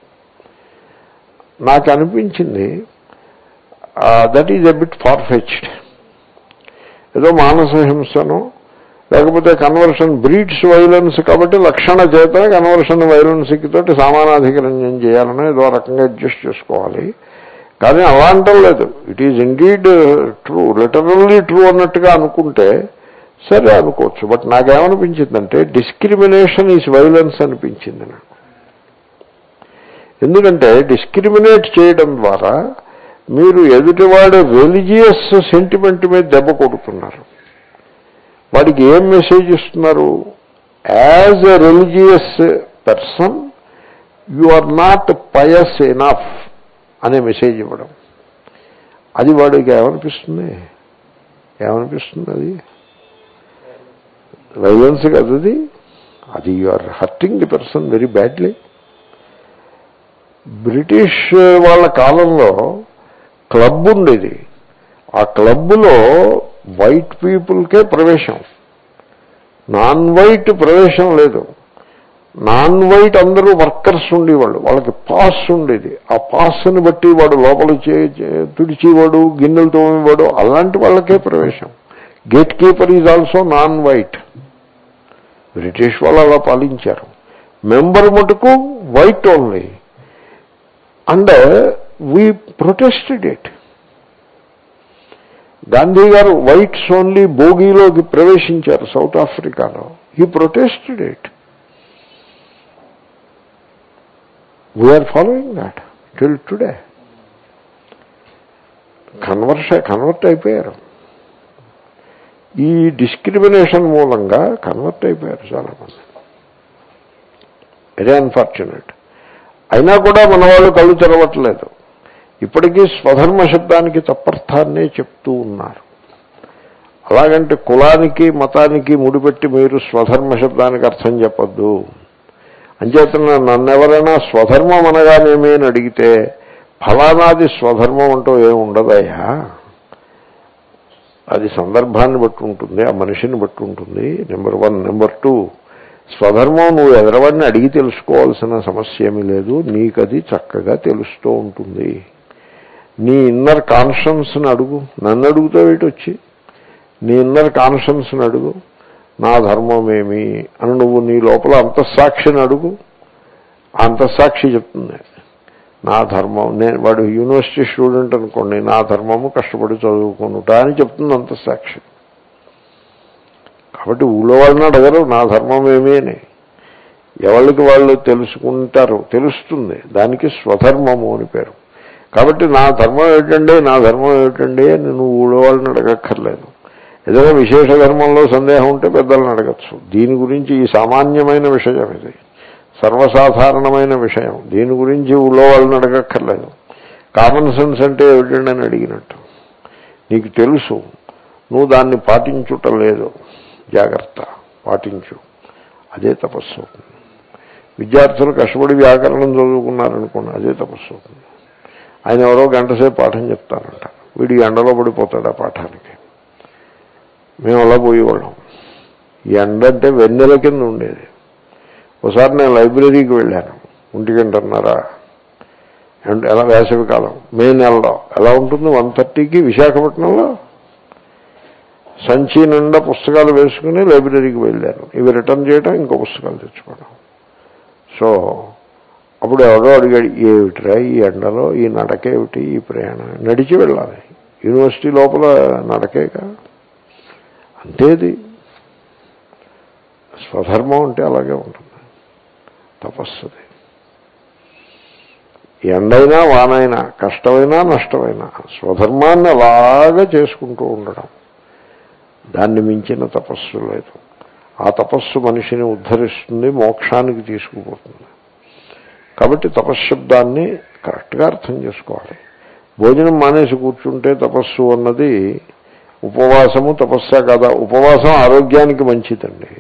నాకు అనిపించింది that is a bit far fetched ఏదో మానస హింసను లేకపోతే కన్వర్షన్ బ్రీడ్స్ వైలెన్స్ కాబట్టి లక్షణ చేత కన్వర్షన్ వైలెన్స్కి తోటి సామానాధికరణ్యం చేయాలని ఏదో రకంగా అడ్జస్ట్ చేసుకోవాలి కానీ అలా అంటలేదు it is indeed true literally true అన్నట్టుగా అనుకుంటే సరే అనుకోవచ్చు బట్ నాకేమనిపించిందంటే డిస్క్రిమినేషన్ ఈజ్ వైలెన్స్ అనిపించింది నాకు ఎందుకంటే డిస్క్రిమినేట్ చేయడం ద్వారా మీరు ఎదుటివాడు రిలీజియస్ సెంటిమెంట్ మీద దెబ్బ కొడుతున్నారు వాడికి ఏం మెసేజ్ ఇస్తున్నారు as a religious person you are not pious enough అనే మెసేజ్ ఇవ్వడం అది వాడికి ఏమనిపిస్తుంది ఏమనిపిస్తుంది అది వైలెన్స్ కాదు అది అది you are hurting the person very badly British వాళ్ళ కాలంలో క్లబ్ ఉండేది ఆ క్లబ్లో వైట్ పీపుల్కే ప్రవేశం నాన్ వైట్ ప్రవేశం లేదు నాన్ వైట్ అందరూ వర్కర్స్ ఉండేవాళ్ళు వాళ్ళకి పాస్ ఉండేది ఆ పాస్ని బట్టి వాడు లోపల తుడిచేవాడు గిన్నెలు తోమేవాడు అలాంటి వాళ్ళకే ప్రవేశం gate keeper is also non white British వాళ్ళు అలా పాలించారు మెంబర్ మటుకు white only and we protested it Gandhi garu whites only భోగిలోకి ప్రవేశించారు సౌత్ ఆఫ్రికాలో he protested it we are following that till today కన్వర్ష కన్వర్ట్ అయిపోయారు ఈ డిస్క్రిమినేషన్ మూలంగా కన్వర్ట్ అయిపోయారు చాలామంది వెరీ అన్ఫార్చునేట్ అయినా కూడా మన వాళ్ళు కళ్ళు తెరవట్లేదు ఇప్పటికీ స్వధర్మ శబ్దానికి తప్పర్థాన్నే చెప్తూ ఉన్నారు అలాగంటే కులానికి మతానికి ముడిపెట్టి మీరు స్వధర్మ శబ్దానికి అర్థం చెప్పద్దు అంచేతన నన్నెవరైనా స్వధర్మం అనగానేమి అని అడిగితే ఫలానాది స్వధర్మం అంటూ ఏమి ఉండదయ్యా అది సందర్భాన్ని బట్టి ఉంటుంది ఆ మనిషిని బట్టి ఉంటుంది నెంబర్ వన్ నెంబర్ టూ స్వధర్మం నువ్వు ఎదరవాడిని అడిగి తెలుసుకోవాల్సిన సమస్య ఏమీ లేదు నీకది చక్కగా తెలుస్తూ ఉంటుంది నీ ఇన్నర్ కాన్షియన్స్ని అడుగు నన్ను అడుగుతావు వచ్చి నీ ఇన్నర్ కాన్షియన్స్ని అడుగు నా ధర్మం ఏమి అని నువ్వు నీ లోపల అంతఃసాక్షిని అడుగు ఆ అంతఃసాక్షి చెప్తుంది నా ధర్మం నేను వాడు యూనివర్సిటీ స్టూడెంట్ అనుకోండి నా ధర్మము కష్టపడి చదువుకునుట అని చెప్తుంది అంతఃసాక్షి కాబట్టి ఊళ్ళో వాళ్ళని అడగరు నా ధర్మం ఏమీ అని ఎవరికి వాళ్ళు తెలుసుకుంటారు తెలుస్తుంది దానికి స్వధర్మము అని పేరు కాబట్టి నా ధర్మం ఏమిటండి నా ధర్మం ఏమిటండి అని నువ్వు ఊళ్ళో వాళ్ళని అడగక్కర్లేదు ఏదైనా విశేష ధర్మంలో సందేహం ఉంటే పెద్దలను అడగచ్చు దీని గురించి ఈ సామాన్యమైన విషయం ఇది సర్వసాధారణమైన విషయం దీని గురించి ఊళ్ళో వాళ్ళని అడగక్కర్లేదు కామన్ సెన్స్ అంటే ఏమిటండి అని అడిగినట్టు నీకు తెలుసు నువ్వు దాన్ని పాటించుట లేదు జాగ్రత్త పాటించు అదే తపస్సు అవుతుంది విద్యార్థులు కష్టపడి వ్యాకరణం చదువుకున్నారనుకోండి అదే తపస్సు అవుతుంది ఆయన ఎవరో గంట సేపు పాఠం చెప్తారంట వీడి ఎండలో పడిపోతాడు ఆ పాఠానికి మేము అలా పోయేవాళ్ళం ఈ ఎండ అంటే వెన్నెల కింద ఉండేది ఒకసారి నేను లైబ్రరీకి వెళ్ళాను ఒంటి గంటన్నారా అండ్ ఎలా వేసవి కాలం మే నెలలో ఎలా ఉంటుంది వన్ థర్టీకి విశాఖపట్నంలో సంచి నిండా పుస్తకాలు వేసుకుని లైబ్రరీకి వెళ్ళాను ఇవి రిటర్న్ చేయడం ఇంకో పుస్తకాలు తెచ్చుకోవడం సో అప్పుడు ఎవరో అడిగాడు ఏమిటిరా ఈ ఎండలో ఈ నడకేమిటి ఈ ప్రయాణం నడిచి వెళ్ళాలి యూనివర్సిటీ లోపల నడకేగా అంతేది స్వధర్మం అంటే అలాగే ఉంటుంది తపస్సుది ఎండైనా వానైనా కష్టమైనా నష్టమైనా స్వధర్మాన్ని అలాగా చేసుకుంటూ ఉండడం దాన్ని మించిన తపస్సు లేదు ఆ తపస్సు మనిషిని ఉద్ధరిస్తుంది మోక్షానికి తీసుకుపోతుంది కాబట్టి తపశ్శబ్దాన్ని కరెక్ట్గా అర్థం చేసుకోవాలి భోజనం మానేసి కూర్చుంటే తపస్సు అన్నది ఉపవాసము తపస్సా కదా ఉపవాసం ఆరోగ్యానికి మంచిదండి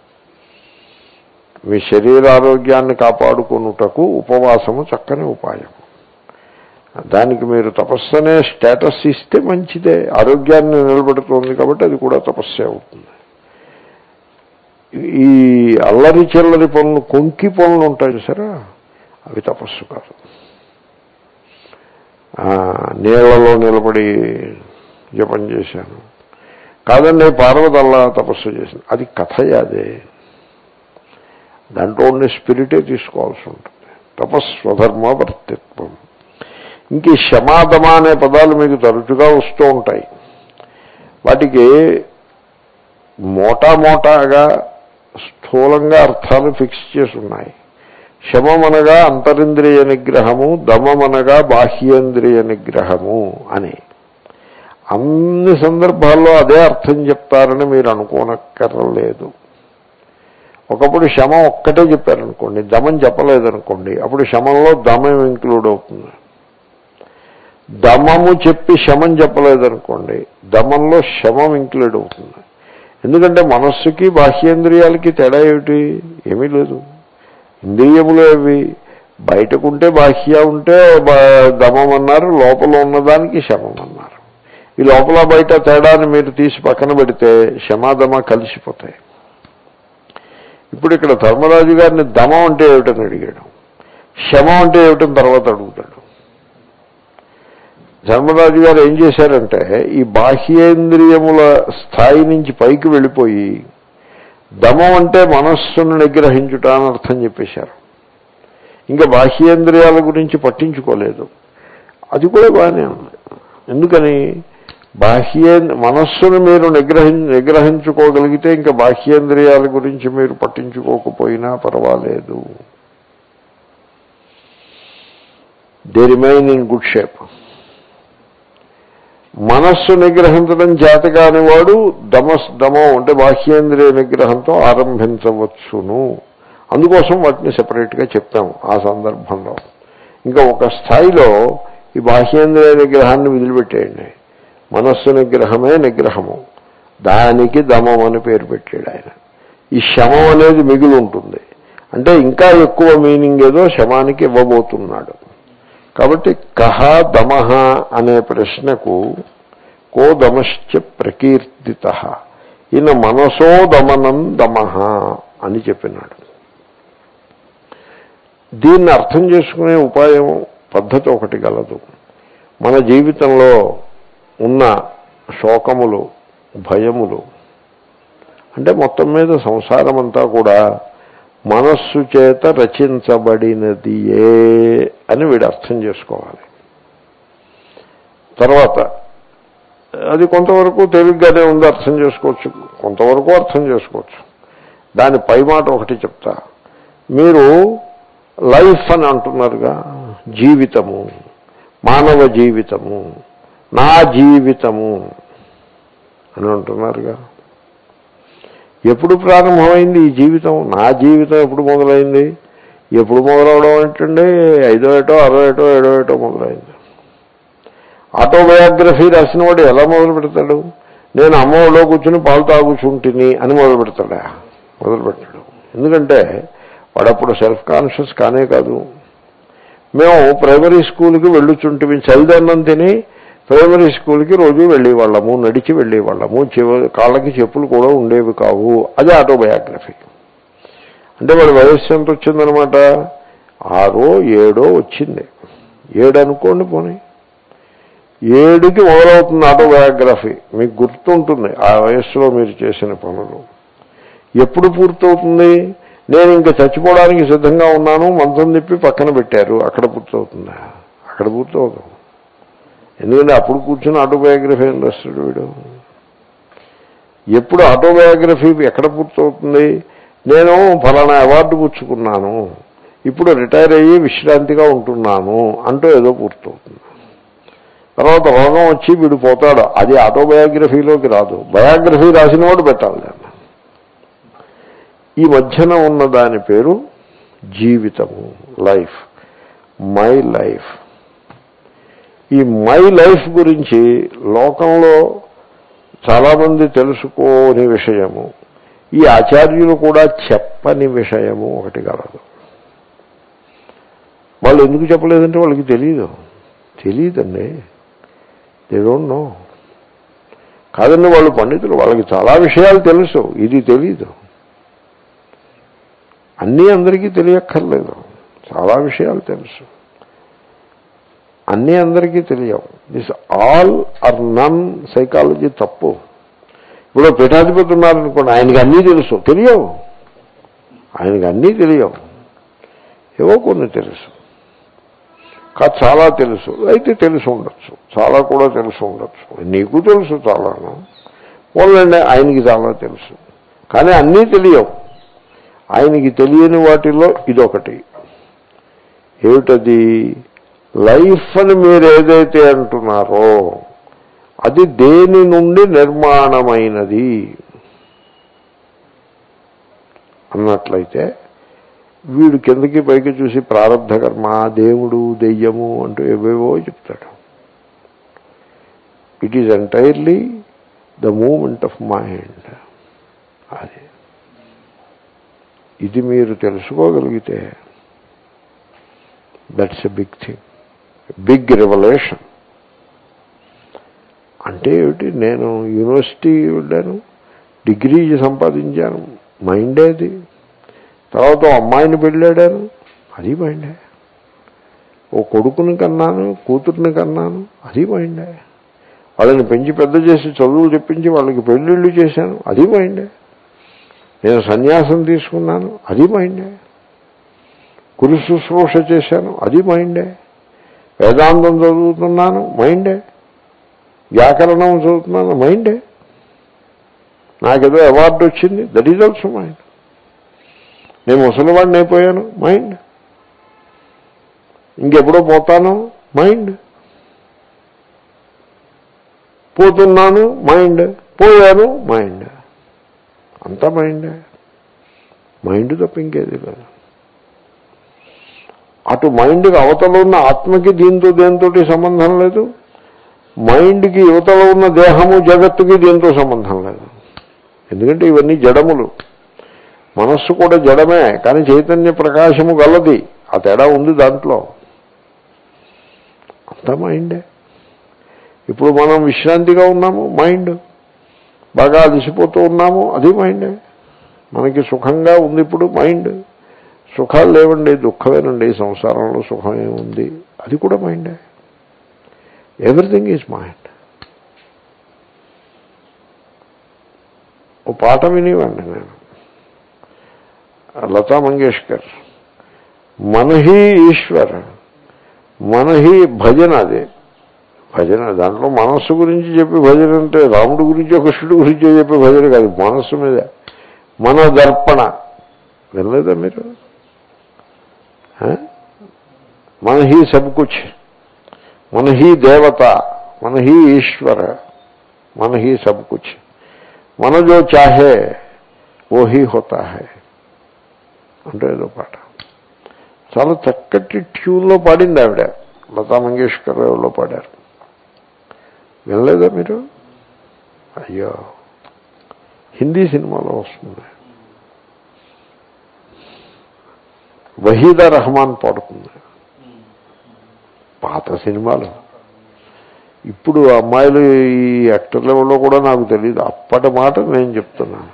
మీ శరీర ఆరోగ్యాన్ని కాపాడుకొనుటకు ఉపవాసము చక్కని ఉపాయం దానికి మీరు తపస్సు అనే స్టేటస్ ఇస్తే మంచిదే ఆరోగ్యాన్ని నిలబెడుతోంది కాబట్టి అది కూడా తపస్సే అవుతుంది ఈ అల్లరి చిల్లరి పనులు కొంకి పనులు ఉంటాయి సరే అవి తపస్సు కాదు నీళ్లలో నిలబడి జపం చేశాను కాదండి పార్వతి అల్లా తపస్సు చేసింది అది కథయే అదే దాంట్లో ఉండే స్పిరిటే తీసుకోవాల్సి ఉంటుంది తపస్వధర్మ వర్తిత్వం ఇంక ఈ శమాదమ అనే పదాలు మీకు తరచుగా వస్తూ ఉంటాయి వాటికి మోటామోటాగా స్థూలంగా అర్థాలు ఫిక్స్ చేసి ఉన్నాయి శమమనగా అంతరింద్రియ నిగ్రహము దమమనగా బాహ్యేంద్రియ నిగ్రహము అని అన్ని సందర్భాల్లో అదే అర్థం చెప్తారని మీరు అనుకోనక్కర్లేదు ఒకప్పుడు శమం ఒక్కటే చెప్పారనుకోండి దమం చెప్పలేదనుకోండి అప్పుడు శమంలో దమం ఇంక్లూడ్ అవుతుంది దమము చెప్పి శమం చెప్పలేదనుకోండి దమంలో శమం ఇంక్లూడ్ అవుతుంది ఎందుకంటే మనస్సుకి బాహ్యేంద్రియాలకి తేడా ఏమిటి ఏమీ లేదు ఇంద్రియములు అవి బయటకుంటే బాహ్య ఉంటే దమం అన్నారు లోపల ఉన్నదానికి శమం అన్నారు ఈ లోపల బయట తేడాన్ని మీరు తీసి పక్కన పెడితే శమాదమ కలిసిపోతాయి ఇప్పుడు ఇక్కడ ధర్మరాజు గారిని దమం అంటే ఏమిటని అడిగాడు శమం అంటే ఏమిటని తర్వాత అడుగుతాడు ధర్మరాజు గారు ఏం చేశారంటే ఈ బాహ్యేంద్రియముల స్థాయి నుంచి పైకి వెళ్ళిపోయి దమం అంటే మనస్సును నిగ్రహించుట అని అర్థం చెప్పేశారు ఇంకా బాహ్యేంద్రియాల గురించి పట్టించుకోలేదు అది కూడా బాగానే ఉంది ఎందుకని బాహ్యే మనస్సును మీరు నిగ్రహి నిగ్రహించుకోగలిగితే ఇంకా బాహ్యేంద్రియాల గురించి మీరు పట్టించుకోకపోయినా పర్వాలేదు they remain in good shape మనస్సు నిగ్రహించడం చేత కాని వాడు దమస్ దమం అంటే బాహ్యేంద్రియ నిగ్రహంతో ఆరంభించవచ్చును అందుకోసం వాటిని సెపరేట్గా చెప్పాము ఆ సందర్భంలో ఇంకా ఒక స్థాయిలో ఈ బాహ్యేంద్రియ నిగ్రహాన్ని వదిలిపెట్టేయండి మనస్సు నిగ్రహమే నిగ్రహము దానికి దమం అని పేరు పెట్టాడు ఆయన ఈ శమం అనేది మిగిలి ఉంటుంది అంటే ఇంకా ఎక్కువ మీనింగ్ ఏదో శమానికి ఇవ్వబోతున్నాడు కాబట్టి కహ దమహ అనే ప్రశ్నకు కో దమశ్చ ప్రకీర్తిత ఈయన మనసో దమనం దమః అని చెప్పినాడు దీన్ని అర్థం చేసుకునే ఉపాయం పద్ధతి ఒకటి గలదు మన జీవితంలో ఉన్న శోకములు భయములు అంటే మొత్తం మీద సంసారం అంతా కూడా మనస్సు చేత రచించబడినదియే అని వీడు అర్థం చేసుకోవాలి తర్వాత అది కొంతవరకు తేలిగ్గానే ఉంది అర్థం చేసుకోవచ్చు కొంతవరకు అర్థం చేసుకోవచ్చు దాని పై మాట ఒకటి చెప్తా మీరు లైఫ్ అని అంటున్నారుగా జీవితము మానవ జీవితము నా జీవితము అని అంటున్నారుగా ఎప్పుడు ప్రారంభమైంది ఈ జీవితం నా జీవితం ఎప్పుడు మొదలైంది ఎప్పుడు మొదలవడం ఏంటండి ఐదో ఏటో అరవై ఏటో ఏడో ఏటో మొదలైంది ఆటోబయోగ్రఫీ రాసిన వాడు ఎలా మొదలు పెడతాడు నేను అమ్మ ఒళ్ళో కూర్చుని పాలు తాగుచుంటిని అని మొదలు పెడతాడా మొదలు పెట్టాడు ఎందుకంటే వాడప్పుడు సెల్ఫ్ కాన్షియస్ కానే కాదు మేము ప్రైమరీ స్కూల్కి వెళ్ళుచుంటివి చలిదన్నం తిని ప్రైమరీ స్కూల్కి రోజు వెళ్ళేవాళ్ళము నడిచి వెళ్ళేవాళ్ళము చెవ కాళ్ళకి చెప్పులు కూడా ఉండేవి కావు అది ఆటోబయోగ్రఫీ అంటే వాడి వయస్సు ఎంత వచ్చిందనమాట ఆరో ఏడో వచ్చింది ఏడు అనుకోండి పోనీ ఏడుకి మొదలవుతుంది ఆటోబయోగ్రఫీ మీకు గుర్తుంటుంది ఆ వయస్సులో మీరు చేసిన పనులు ఎప్పుడు పూర్తవుతుంది నేను ఇంకా చచ్చిపోవడానికి సిద్ధంగా ఉన్నాను మంచం తిప్పి పక్కన పెట్టారు అక్కడ పూర్తవుతుందా అక్కడ పూర్తవుతుంది ఎందుకంటే అప్పుడు కూర్చుని ఆటోబయోగ్రఫీ ఏం రాస్తాడు వీడు ఎప్పుడు ఆటోబయోగ్రఫీ ఎక్కడ పూర్తవుతుంది నేను ఫలానా అవార్డు పుచ్చుకున్నాను ఇప్పుడు రిటైర్ అయ్యి విశ్రాంతిగా ఉంటున్నాను అంటూ ఏదో పూర్తవుతుంది తర్వాత రోగం వచ్చి వీడు పోతాడు అది ఆటోబయోగ్రఫీలోకి రాదు బయోగ్రఫీ రాసిన వాడు పెట్టాలి దాన్ని ఈ మధ్యన ఉన్న దాని పేరు జీవితము లైఫ్ మై లైఫ్ ఈ మై లైఫ్ గురించి లోకంలో చాలామంది తెలుసుకోని విషయము ఈ ఆచార్యులు కూడా చెప్పని విషయము ఒకటి కలదు వాళ్ళు ఎందుకు చెప్పలేదంటే వాళ్ళకి తెలియదు తెలియదండి దే డోంట్ నో కాదండి వాళ్ళు పండితులు వాళ్ళకి చాలా విషయాలు తెలుసు ఇది తెలీదు అన్నీ అందరికీ తెలియక్కర్లేదు చాలా విషయాలు తెలుసు అన్నీ అందరికీ తెలియవు this all are none psychology తప్పు ఇప్పుడు పీఠాధిపతి ఉన్నారనుకోండి ఆయనకి అన్నీ తెలుసు తెలియవు ఆయనకి అన్నీ తెలియవు ఏవో కొన్ని తెలుసు కాదు చాలా తెలుసు అయితే తెలిసి ఉండొచ్చు చాలా కూడా తెలిసి ఉండొచ్చు నీకు తెలుసు చాలాను పోలండి ఆయనకి చాలా తెలుసు కానీ అన్నీ తెలియవు ఆయనకి తెలియని వాటిలో ఇదొకటి ఏమిటది లైఫ్ అని మీరు ఏదైతే అంటున్నారో అది దేని నుండి నిర్మాణమైనది అన్నట్లయితే వీడు కిందకి పైకి చూసి ప్రారంధ కర్మ దేవుడు దెయ్యము అంటూ ఏవేవో చెప్తాడు it is entirely the moment of mind అది ఇది మీరు తెలుసుకోగలిగితే that's a big thing big revolution అంటే ఏమిటి నేను యూనివర్సిటీ వెళ్ళాను డిగ్రీ సంపాదించాను మైండే అది తర్వాత ఓ అమ్మాయిని పెళ్ళాడాను అది మైండే ఓ కొడుకుని కన్నాను కూతుర్ని కన్నాను అది మైండే వాళ్ళని పెంచి పెద్ద చేసి చదువులు చెప్పించి వాళ్ళకి పెళ్ళిళ్ళు చేశాను అది మైండే నేను సన్యాసం తీసుకున్నాను అది మైండే గురు శుశ్రూష చేశాను అది మైండే వేదాంతం చదువుతున్నాను మైండే వ్యాకరణం చదువుతున్నాను మైండే నాకేదో అవార్డు వచ్చింది దట్ ఈజ్ ఆల్సో మైండ్ నేను ముసలివాడిని అయిపోయాను మైండ్ ఇంకెప్పుడో పోతాను మైండ్ పోతున్నాను మైండ్ పోయాను మైండ్ అంతా మైండే మైండ్ తప్ప ఇంకేది లేదు అటు మైండ్కి అవతల ఉన్న ఆత్మకి దీంతో దేంతో సంబంధం లేదు మైండ్కి యువతల ఉన్న దేహము జగత్తుకి దీంతో సంబంధం లేదు ఎందుకంటే ఇవన్నీ జడములు మనస్సు కూడా జడమే కానీ చైతన్య ప్రకాశము గలది ఆ తేడా ఉంది దాంట్లో అంతా మైండే ఇప్పుడు మనం విశ్రాంతిగా ఉన్నాము మైండ్ బాగా అలసిపోతూ ఉన్నాము అది మైండే మనకి సుఖంగా ఉంది ఇప్పుడు మైండ్ సుఖాలు లేవండి దుఃఖమేనండి సంసారంలో సుఖమే ఉంది అది కూడా మైండే ఎవ్రీథింగ్ ఈజ్ మైండ్ ఓ పాట వినివ్వండి నేను లతా మంగేష్కర్ మనహి ఈశ్వర్ మనహి భజన అదే భజన దాంట్లో మనస్సు గురించి చెప్పి భజన అంటే రాముడి గురించి కృష్ణుడి గురించి చెప్పే భజన కాదు మనస్సు మీద మన దర్పణ వినలేదా మీరు ఆ? మన హీ సబ్ కుచ్ మన హీ దేవత మన హీ ఈశ్వర మన హీ సబ్ కుచ్ మన జో చాహే ఓ హీ హోతా హై అంటే ఏదో పాట చాలా చక్కటి ట్యూన్లో పాడింది ఆవిడ లతా మంగేష్కర్ ఎవరిలో పాడారు వినలేదా మీరు అయ్యో హిందీ సినిమాలో వస్తుంది వహీదా రెహమాన్ పాడుతుంది పాత సినిమాలు ఇప్పుడు అమ్మాయిలు ఈ యాక్టర్ లెవెల్లో కూడా నాకు తెలియదు అప్పటి మాట నేను చెప్తున్నాను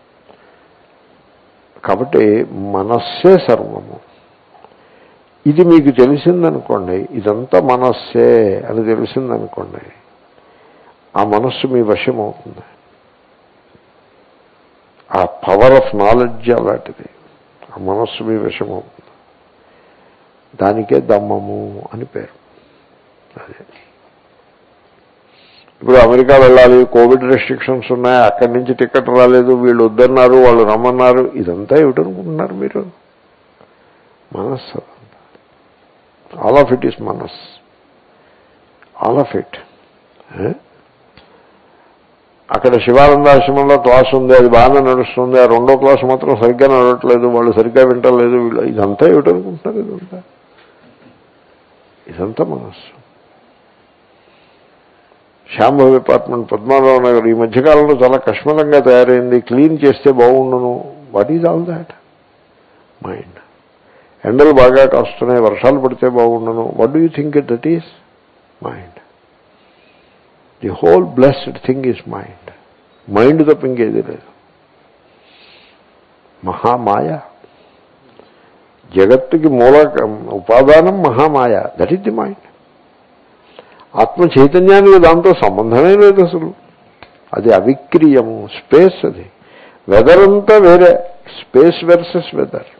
కాబట్టి మనస్సే సర్వము ఇది మీకు తెలిసిందనుకోండి ఇదంతా మనస్సే అని తెలిసిందనుకోండి ఆ మనస్సు మీ వశం అవుతుంది ఆ పవర్ ఆఫ్ నాలెడ్జ్ అలాంటిది ఆ మనస్సు మీ వశం అవుతుంది దానికే దమ్మము అని పేరు అదే ఇప్పుడు అమెరికా వెళ్ళాలి కోవిడ్ రెస్ట్రిక్షన్స్ ఉన్నాయి అక్కడి నుంచి టికెట్ రాలేదు వీళ్ళు వద్దన్నారు వాళ్ళు రమ్మన్నారు ఇదంతా ఏమిటనుకుంటున్నారు మీరు మనస్సు అదంతా ఆల్ ఆఫ్ ఇట్ ఈస్ మనస్ ఆల్ ఆఫ్ ఇట్ అక్కడ శివానందాశ్రమంలో క్లాస్ ఉంది అది బాగానే నడుస్తుంది ఆ రెండో క్లాస్ మాత్రం సరిగ్గా నడవట్లేదు వాళ్ళు సరిగ్గా వింటలేదు వీళ్ళు ఇదంతా ఏమిటనుకుంటున్నారు ఇదంతా ఇదంతా మనస్సు శాంభవి అపార్ట్మెంట్ పద్మారావు నగర్ ఈ మధ్యకాలంలో చాలా కష్మలంగా తయారైంది క్లీన్ చేస్తే బాగుండును what is all that mind ఎండలు బాగా కాస్తున్నాయి వర్షాలు పడితే బాగుండును what do you think it that is mind the whole blessed thing is mind mind తప్ప ఇంకేది లేదు మహామాయ జగత్తుకి మూల ఉపాదానం మహామాయ దట్ ఈస్ ది మైండ్ ఆత్మ చైతన్యానికి దాంతో సంబంధమే లేదు అసలు అది అవిక్రీయము స్పేస్ అది వెదర్ అంతా వేరే స్పేస్ వెర్సెస్ వెదర్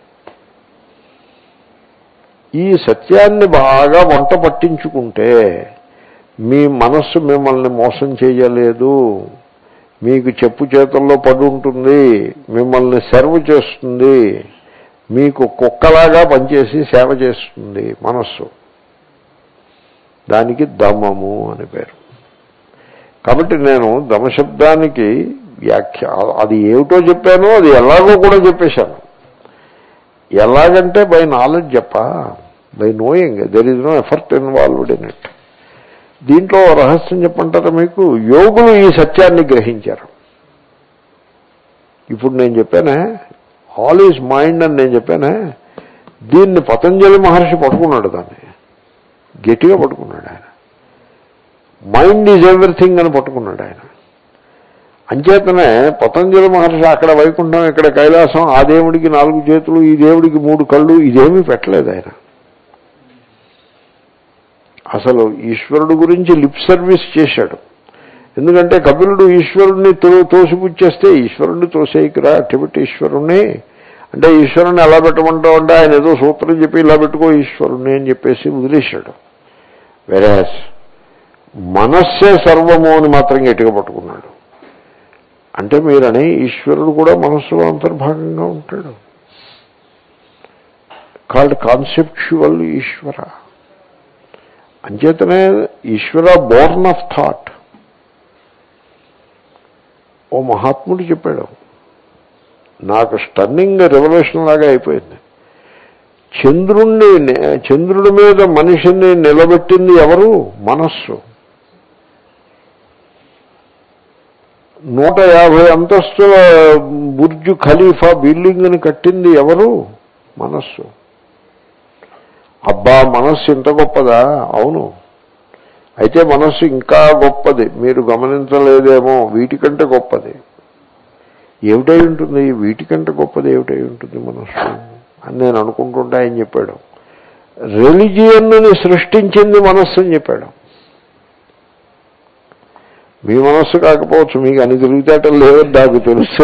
ఈ సత్యాన్ని బాగా వంట పట్టించుకుంటే మీ మనస్సు మిమ్మల్ని మోసం చేయలేదు మీకు చెప్పు చేతుల్లో పడి ఉంటుంది మిమ్మల్ని సెర్వ్ చేస్తుంది మీకు కుక్కలాగా పనిచేసి సేవ చేస్తుంది మనస్సు దానికి దమము అని పేరు కాబట్టి నేను దమశబ్దానికి వ్యాఖ్య అది ఏమిటో చెప్పానో అది ఎలాగో కూడా చెప్పేశాను ఎలాగంటే బై నాలెడ్జ్ చెప్ప by knowing there is no effort involved in it దీంట్లో రహస్యం చెప్పంటారా మీకు యోగులు ఈ సత్యాన్ని గ్రహించారు ఇప్పుడు నేను చెప్పానే ఆల్ ఈజ్ మైండ్ అని నేను చెప్పానే దీన్ని పతంజలి మహర్షి పట్టుకున్నాడు దాన్ని గట్టిగా పట్టుకున్నాడు ఆయన మైండ్ ఈజ్ ఎవ్రీథింగ్ అని పట్టుకున్నాడు ఆయన అంచేతనే పతంజలి మహర్షి అక్కడ వైకుంఠం ఇక్కడ కైలాసం ఆ దేవుడికి నాలుగు చేతులు ఈ దేవుడికి మూడు కళ్ళు ఇదేమీ పెట్టలేదు ఆయన అసలు ఈశ్వరుడు గురించి లిప్ సర్వీస్ చేశాడు ఎందుకంటే కపిలుడు ఈశ్వరుణ్ణి తో తోసిపుచ్చేస్తే ఈశ్వరుణ్ణి తోసేయకురా అట్టిపెట్టి ఈశ్వరుణ్ణి అంటే ఈశ్వరుని ఎలా పెట్టమంటావు అంటే ఆయన ఏదో సూత్రం చెప్పి ఇలా పెట్టుకో ఈశ్వరుణ్ణి అని చెప్పేసి వదిలేశాడు వెరాస్ మనస్సే సర్వము అని మాత్రం గట్టిగా పట్టుకున్నాడు అంటే మీరని ఈశ్వరుడు కూడా మనస్సులో అంతర్భాగంగా ఉంటాడు కాల్డ్ కాన్సెప్చువల్ ఈశ్వర అంచేతనే ఈశ్వర బోర్న్ ఆఫ్ థాట్ ఓ మహాత్ముడు చెప్పాడు నాకు స్టన్నింగ్ రెవల్యూషన్ లాగా అయిపోయింది చంద్రుణ్ణి చంద్రుడి మీద మనిషిని నిలబెట్టింది ఎవరు మనస్సు నూట యాభై అంతస్తుల బుర్జు ఖలీఫా బిల్డింగ్ని కట్టింది ఎవరు మనస్సు అబ్బా మనస్సు ఇంత గొప్పదా అవును అయితే మనస్సు ఇంకా గొప్పది మీరు గమనించలేదేమో వీటికంటే గొప్పది ఏమిటై ఉంటుంది వీటికంటే గొప్పది ఏమిటై ఉంటుంది మనస్సు అని నేను అనుకుంటుంటే ఆయన చెప్పాడు రెలిజియన్ని సృష్టించింది మనస్సు అని చెప్పాడు మీ మనస్సు కాకపోవచ్చు మీకు అన్ని తిరుగుతాటలు లేవని నాకు తెలుసు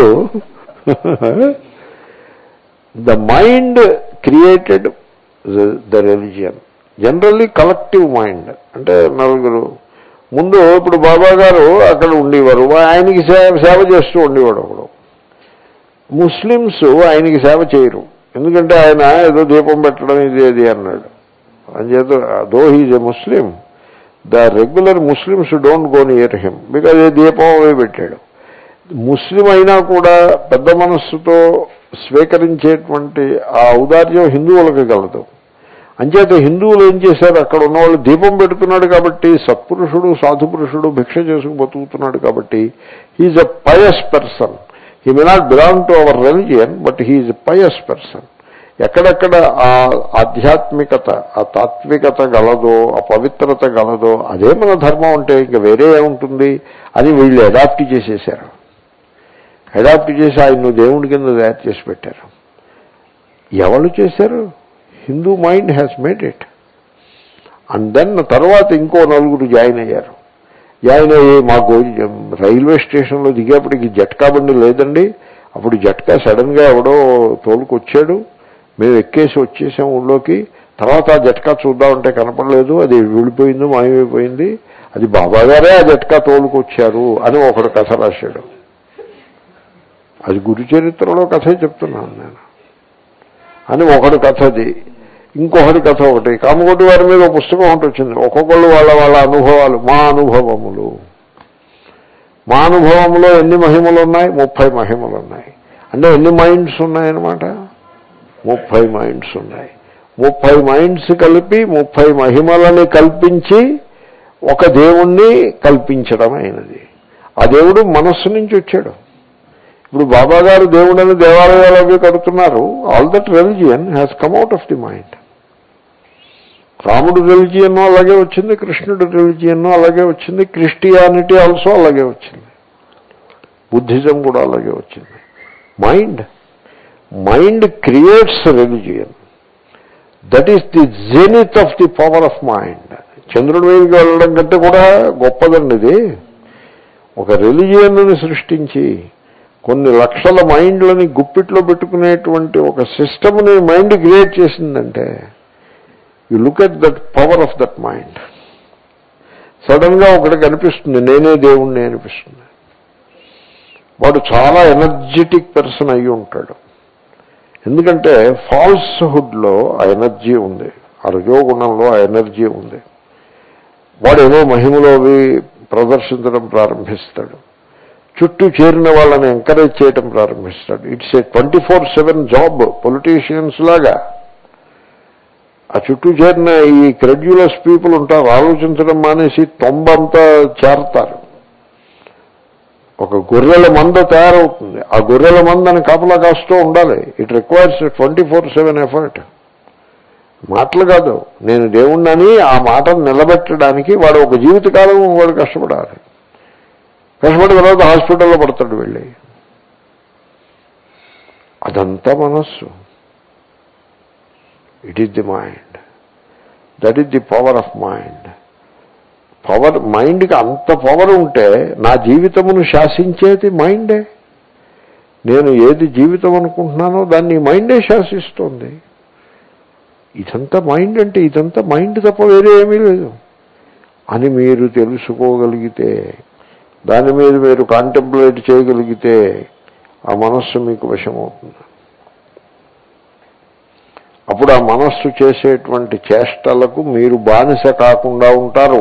the mind created the religion generally collective mind అంటే నలుగురు ముందు ఇప్పుడు బాబా గారు అక్కడ ఉండేవారు ఆయనకి సేవ సేవ చేస్తూ ఉండేవాడు ఒకడు ముస్లిమ్స్ ఆయనకి సేవ చేయరు ఎందుకంటే ఆయన ఏదో దీపం పెట్టడం ఇది అది అన్నాడు అంచేత though he's a Muslim the regular Muslims don't go near him because ఏ దీపం అవి పెట్టాడు ముస్లిం అయినా కూడా పెద్ద మనస్సుతో స్వీకరించేటువంటి ఆ ఔదార్యం హిందువులకు గలదు అంచేత హిందువులు ఏం చేశారు అక్కడ ఉన్నవాళ్ళు దీపం పెడుతున్నాడు కాబట్టి సత్పురుషుడు సాధుపురుషుడు భిక్ష చేసుకు బతుకుతున్నాడు కాబట్టి he's a pious person he may not belong to our religion but he's a pious person ఎక్కడెక్కడ ఆ ఆధ్యాత్మికత ఆ తాత్వికత గలదో ఆ పవిత్రత గలదో అదే మన ధర్మం అంటే ఇంకా వేరే ఏముంటుంది అని వీళ్ళు అడాప్ట్ చేసేసారు అడాప్ట్ చేసి ఆయన దేవుడి కింద తయారు చేసి పెట్టారు ఎవరు చేశారు Hindu mind has made it and then తర్వాత ఇంకో నలుగురు జాయిన్ అయ్యారు జాయిన్ అయ్యి మాకు రైల్వే స్టేషన్లో దిగేప్పటికి జట్కా బండి లేదండి అప్పుడు జట్కా సడన్గా ఎవడో తోలుకొచ్చాడు మేము ఎక్కేసి వచ్చేసాం ఊళ్ళోకి తర్వాత ఆ జట్కా చూద్దామంటే కనపడలేదు అది విడిపోయింది మాయమైపోయింది అది బాబాగారే ఆ జట్కా తోలుకొచ్చారు అని ఒకడు కథ రాశాడు అది గురు చరిత్రలో కథే చెప్తున్నాను నేను అని ఒకడు కథ అది ఇంకొకటి కథ ఒకటి కామకోటి వారి మీద ఒక పుస్తకం ఒకటి వచ్చింది ఒక్కొక్కళ్ళు వాళ్ళ వాళ్ళ అనుభవాలు మా అనుభవములు మా అనుభవంలో ఎన్ని మహిమలు ఉన్నాయి ముప్పై మహిమలు ఉన్నాయి అంటే ఎన్ని మైండ్స్ ఉన్నాయన్నమాట ముప్పై మైండ్స్ ఉన్నాయి ముప్పై మైండ్స్ కలిపి ముప్పై మహిమలని కల్పించి ఒక దేవుణ్ణి కల్పించడం అయినది ఆ దేవుడు మనస్సు నుంచి వచ్చాడు ఇప్పుడు బాబా గారు దేవుడని దేవాలయాలు అవి కడుతున్నారు all that religion has come out of the mind రాముడు రెలిజియన్ అలాగే వచ్చింది కృష్ణుడు రెలిజియన్ అలాగే వచ్చింది క్రిస్టియానిటీ ఆల్సో అలాగే వచ్చింది బుద్ధిజం కూడా అలాగే వచ్చింది mind mind creates religion that is the zenith of the power of mind చంద్రుడి మీదకి వెళ్ళడం కంటే కూడా గొప్పదండి ఇది ఒక రెలిజియన్ని సృష్టించి కొన్ని లక్షల మైండ్లని గుప్పిట్లో పెట్టుకునేటువంటి ఒక సిస్టమ్ని మైండ్ క్రియేట్ చేసిందంటే you look at that power of that mind సడన్గా ఒకటి కనిపిస్తుంది నేనే దేవుణ్ణి అనిపిస్తుంది వాడు చాలా ఎనర్జెటిక్ పర్సన్ అయి ఉంటాడు ఎందుకంటే ఫాల్స్హుడ్లో ఆ ఎనర్జీ ఉంది ఆ రజోగుణంలో ఆ ఎనర్జీ ఉంది వాడు ఏవో మహిమలో అవి ప్రదర్శించడం ప్రారంభిస్తాడు చుట్టూ చేరిన వాళ్ళని ఎంకరేజ్ చేయడం ప్రారంభిస్తాడు it's a twenty four seven job politicians లాగా ఆ చుట్టూ చేరిన ఈ క్రెడ్యులస్ పీపుల్ ఉంటారు ఆలోచించడం మానేసి తొంబంతా చేరతారు ఒక గొర్రెల మంద తయారవుతుంది ఆ గొర్రెల మందని కాపలా కాస్తూ ఉండాలి it requires twenty four seven effort మాటలు కాదు నేను దేవుణ్ణని ఆ మాటను నిలబెట్టడానికి వాడు ఒక జీవితకాలం వాడు కష్టపడాలి కష్టపడిన తర్వాత హాస్పిటల్లో పడతాడు వెళ్ళి అదంతా మనస్సు it is the mind that is the power of mind power మైండ్కి అంత పవర్ ఉంటే నా జీవితమును శాసించేది మైండే నేను ఏది జీవితం అనుకుంటున్నానో దాన్ని మైండే శాసిస్తోంది ఇదంతా మైండ్ అంటే ఇదంతా మైండ్ తప్ప వేరే ఏమీ లేదు అని మీరు తెలుసుకోగలిగితే దాని మీద మీరు కాంటెంప్లేట్ చేయగలిగితే ఆ మనస్సు మీకు వశమవుతుంది అప్పుడు ఆ మనస్సు చేసేటువంటి చేష్టలకు మీరు బానిస కాకుండా ఉంటారు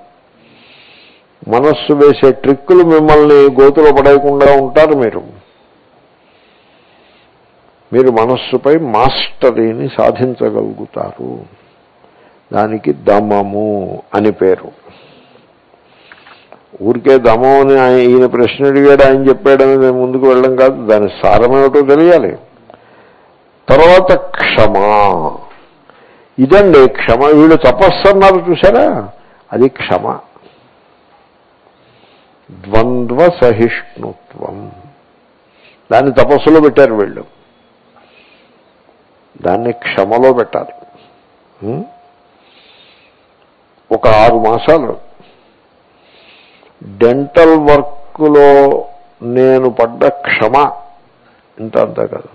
మనస్సు వేసే ట్రిక్కులు మిమ్మల్ని గోతులో పడేయకుండా ఉంటారు మీరు మీరు మనస్సుపై మాస్టరీని సాధించగలుగుతారు దానికి దమము అని పేరు ఊరికే దమం అని ఆయన ఈయన ప్రశ్న అడిగాడు ఆయన చెప్పాడని మేము ముందుకు వెళ్ళడం కాదు దాని సారమేమిటో తెలియాలి తర్వాత క్షమ ఇదండి క్షమ వీళ్ళు తపస్సు అన్నారు చూసారా అది క్షమ ద్వంద్వ సహిష్ణుత్వం దాన్ని తపస్సులో పెట్టారు వీళ్ళు దాన్ని క్షమలో పెట్టాలి ఉం? ఒక ఆరు మాసాలు డెంటల్ వర్క్లో నేను పడ్డ క్షమ ఇంత అంతా కాదు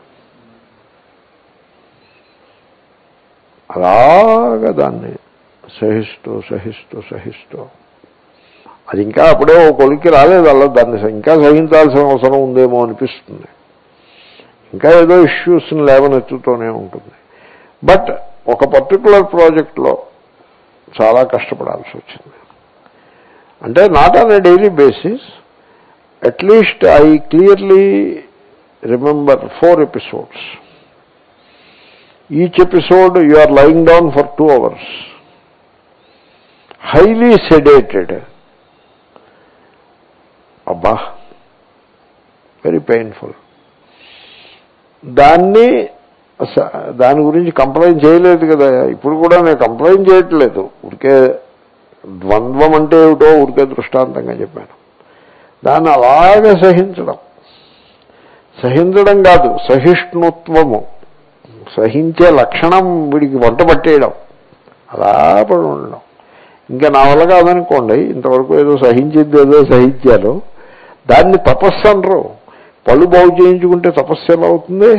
అలాగా దాన్ని సహిస్తూ సహిస్తూ సహిస్తూ అది ఇంకా అప్పుడే ఓ కొలికి రాలేదు అలా దాన్ని స- ఇంకా సహించాల్సిన అవసరం ఉందేమో అనిపిస్తుంది ఇంకా ఏదో ఇష్యూస్ని లేవనెత్తుతూనే ఉంటుంది బట్ ఒక పర్టికులర్ ప్రాజెక్ట్లో చాలా కష్టపడాల్సి వచ్చింది అంటే not on a daily basis at least I clearly remember four episodes each episode you are lying down for two hours highly sedated అబ్బా వెరీ పెయిన్ఫుల్ దాన్ని స- దాని గురించి కంప్లైంట్ చేయలేదు కదా ఇప్పుడు కూడా నేను కంప్లైంట్ చేయట్లేదు ఊరికే ద్వంద్వం అంటే ఏమిటో ఊరికే దృష్టాంతంగా చెప్పాను దాన్ని అలాగే సహించడం సహించడం కాదు సహిష్ణుత్వము సహించే లక్షణం వీడికి వంట పట్టేయడం అలా పడి ఉండడం ఇంకా నా వల్ల కాదనుకోండి ఇంతవరకు ఏదో సహించింది ఏదో సహించాను దాన్ని తపస్సు అనరు పళ్ళు బాగు చేయించుకుంటే తపస్సు ఎలా అవుతుంది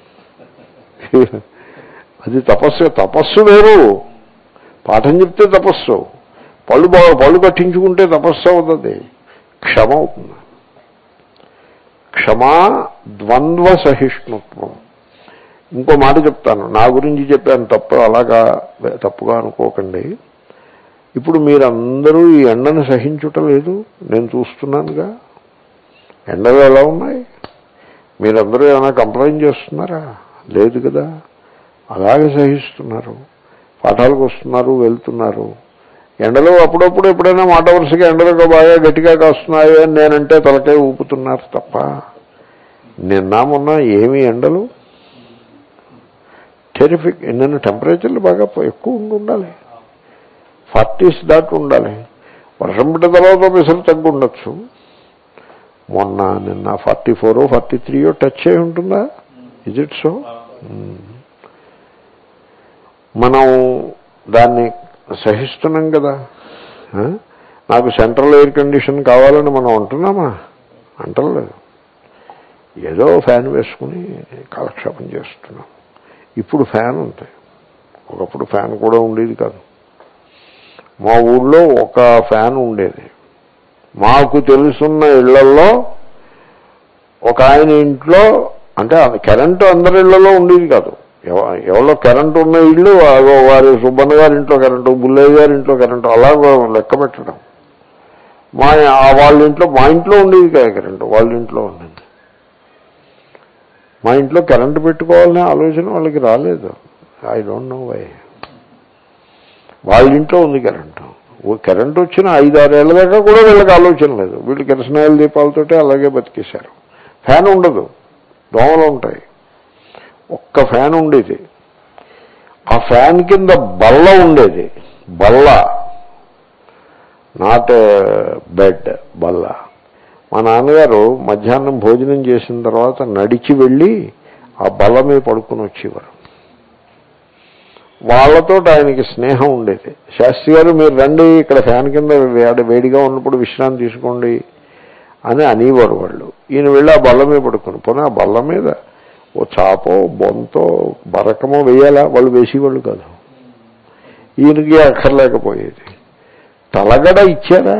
అది తపస్సు తపస్సు వేరు పాఠం చెప్తే తపస్సు పళ్ళు బాగా పళ్ళు కట్టించుకుంటే తపస్సు అవుతుంది క్షమ అవుతుంది క్షమా ద్వంద్వ సహిష్ణుత్వం ఇంకో మాట చెప్తాను నా గురించి చెప్పాను తప్పు అలాగా తప్పుగా అనుకోకండి ఇప్పుడు మీరందరూ ఈ ఎండను సహించుట లేదు నేను చూస్తున్నానుగా ఎండలు ఎలా ఉన్నాయి మీరందరూ ఏమైనా కంప్లైంట్ చేస్తున్నారా లేదు కదా అలాగే సహిస్తున్నారు పాఠాలకు వస్తున్నారు వెళ్తున్నారు ఎండలు అప్పుడప్పుడు ఎప్పుడైనా మాట వరుసగా ఎండలు బాగా గట్టిగా కాస్తున్నాయో అని నేనంటే తలకాయ ఊపుతున్నారు తప్ప నిన్న మొన్న ఏమి ఎండలు టెరిఫిక్ నిన్న టెంపరేచర్లు బాగా ఎక్కువ ఉండి ఉండాలి ఫార్టీస్ దాటి ఉండాలి వర్షం పడ్డ తర్వాత పిసరు తగ్గు ఉండొచ్చు మొన్న నిన్న ఫార్టీ ఫోర్ ఫార్టీ త్రీయో టచ్ అయి ఉంటుందా ఇజ్ ఇట్ సో మనం దాన్ని సహిస్తున్నాం కదా ఆ? నాకు సెంట్రల్ ఎయిర్ కండిషన్ కావాలని మనం అంటున్నామా అంటలేదు ఏదో ఫ్యాన్ వేసుకుని కాలక్షేపం చేస్తున్నాం ఇప్పుడు ఫ్యాన్ ఉంది ఒకప్పుడు ఫ్యాన్ కూడా ఉండేది కాదు మా ఊళ్ళో ఒక ఫ్యాన్ ఉండేది మాకు తెలుసున్న ఇళ్లలో ఒక ఆయన ఇంట్లో అంటే కరెంటు అందరి ఇళ్లలో ఉండేది కాదు ఎవ- ఎవరో కరెంటు ఉన్న ఇల్లు అగో వారి సుబ్బన్న గారి ఇంట్లో కరెంటు బుల్లయ్య గారి ఇంట్లో కరెంటు అలా లెక్క పెట్టడం మా ఆ వాళ్ళ ఇంట్లో మా ఇంట్లో ఉండేది కాదు కరెంటు వాళ్ళ ఇంట్లో ఉండింది మా ఇంట్లో కరెంటు పెట్టుకోవాలనే ఆలోచన వాళ్ళకి రాలేదు ఐ డోంట్ నో వై వాళ్ళ ఇంట్లో ఉంది కరెంటు ఓ కరెంటు వచ్చిన ఐదు ఆరేళ్ల దాకా కూడా వీళ్ళకి ఆలోచన లేదు వీళ్ళు కిరసనాయిల దీపాలతోటే అలాగే బతికేశారు ఫ్యాన్ ఉండదు దోమలు ఉంటాయి ఒక్క ఫ్యాన్ ఉండేది ఆ ఫ్యాన్ కింద బల్ల ఉండేది బల్ల నాట్ బెడ్ బల్ల మా నాన్నగారు మధ్యాహ్నం భోజనం చేసిన తర్వాత నడిచి వెళ్ళి ఆ బల్ల మీద పడుకుని వచ్చేవారు వాళ్ళతో ఆయనకి స్నేహం ఉండేది శాస్త్రి గారు మీరు రండి ఇక్కడ ఫ్యాన్ కింద వేడి వేడిగా ఉన్నప్పుడు విశ్రాంతి తీసుకోండి అని అనేవారు వాళ్ళు ఈయన వెళ్ళి ఆ బల్ల మీద పడుకుని పోనీ ఆ బల్ల మీద ఓ చాపో బొంతో బరకమో వేయాలా వాళ్ళు వేసేవాళ్ళు కాదు ఈయనకి అక్కర్లేకపోయేది తలగడ ఇచ్చారా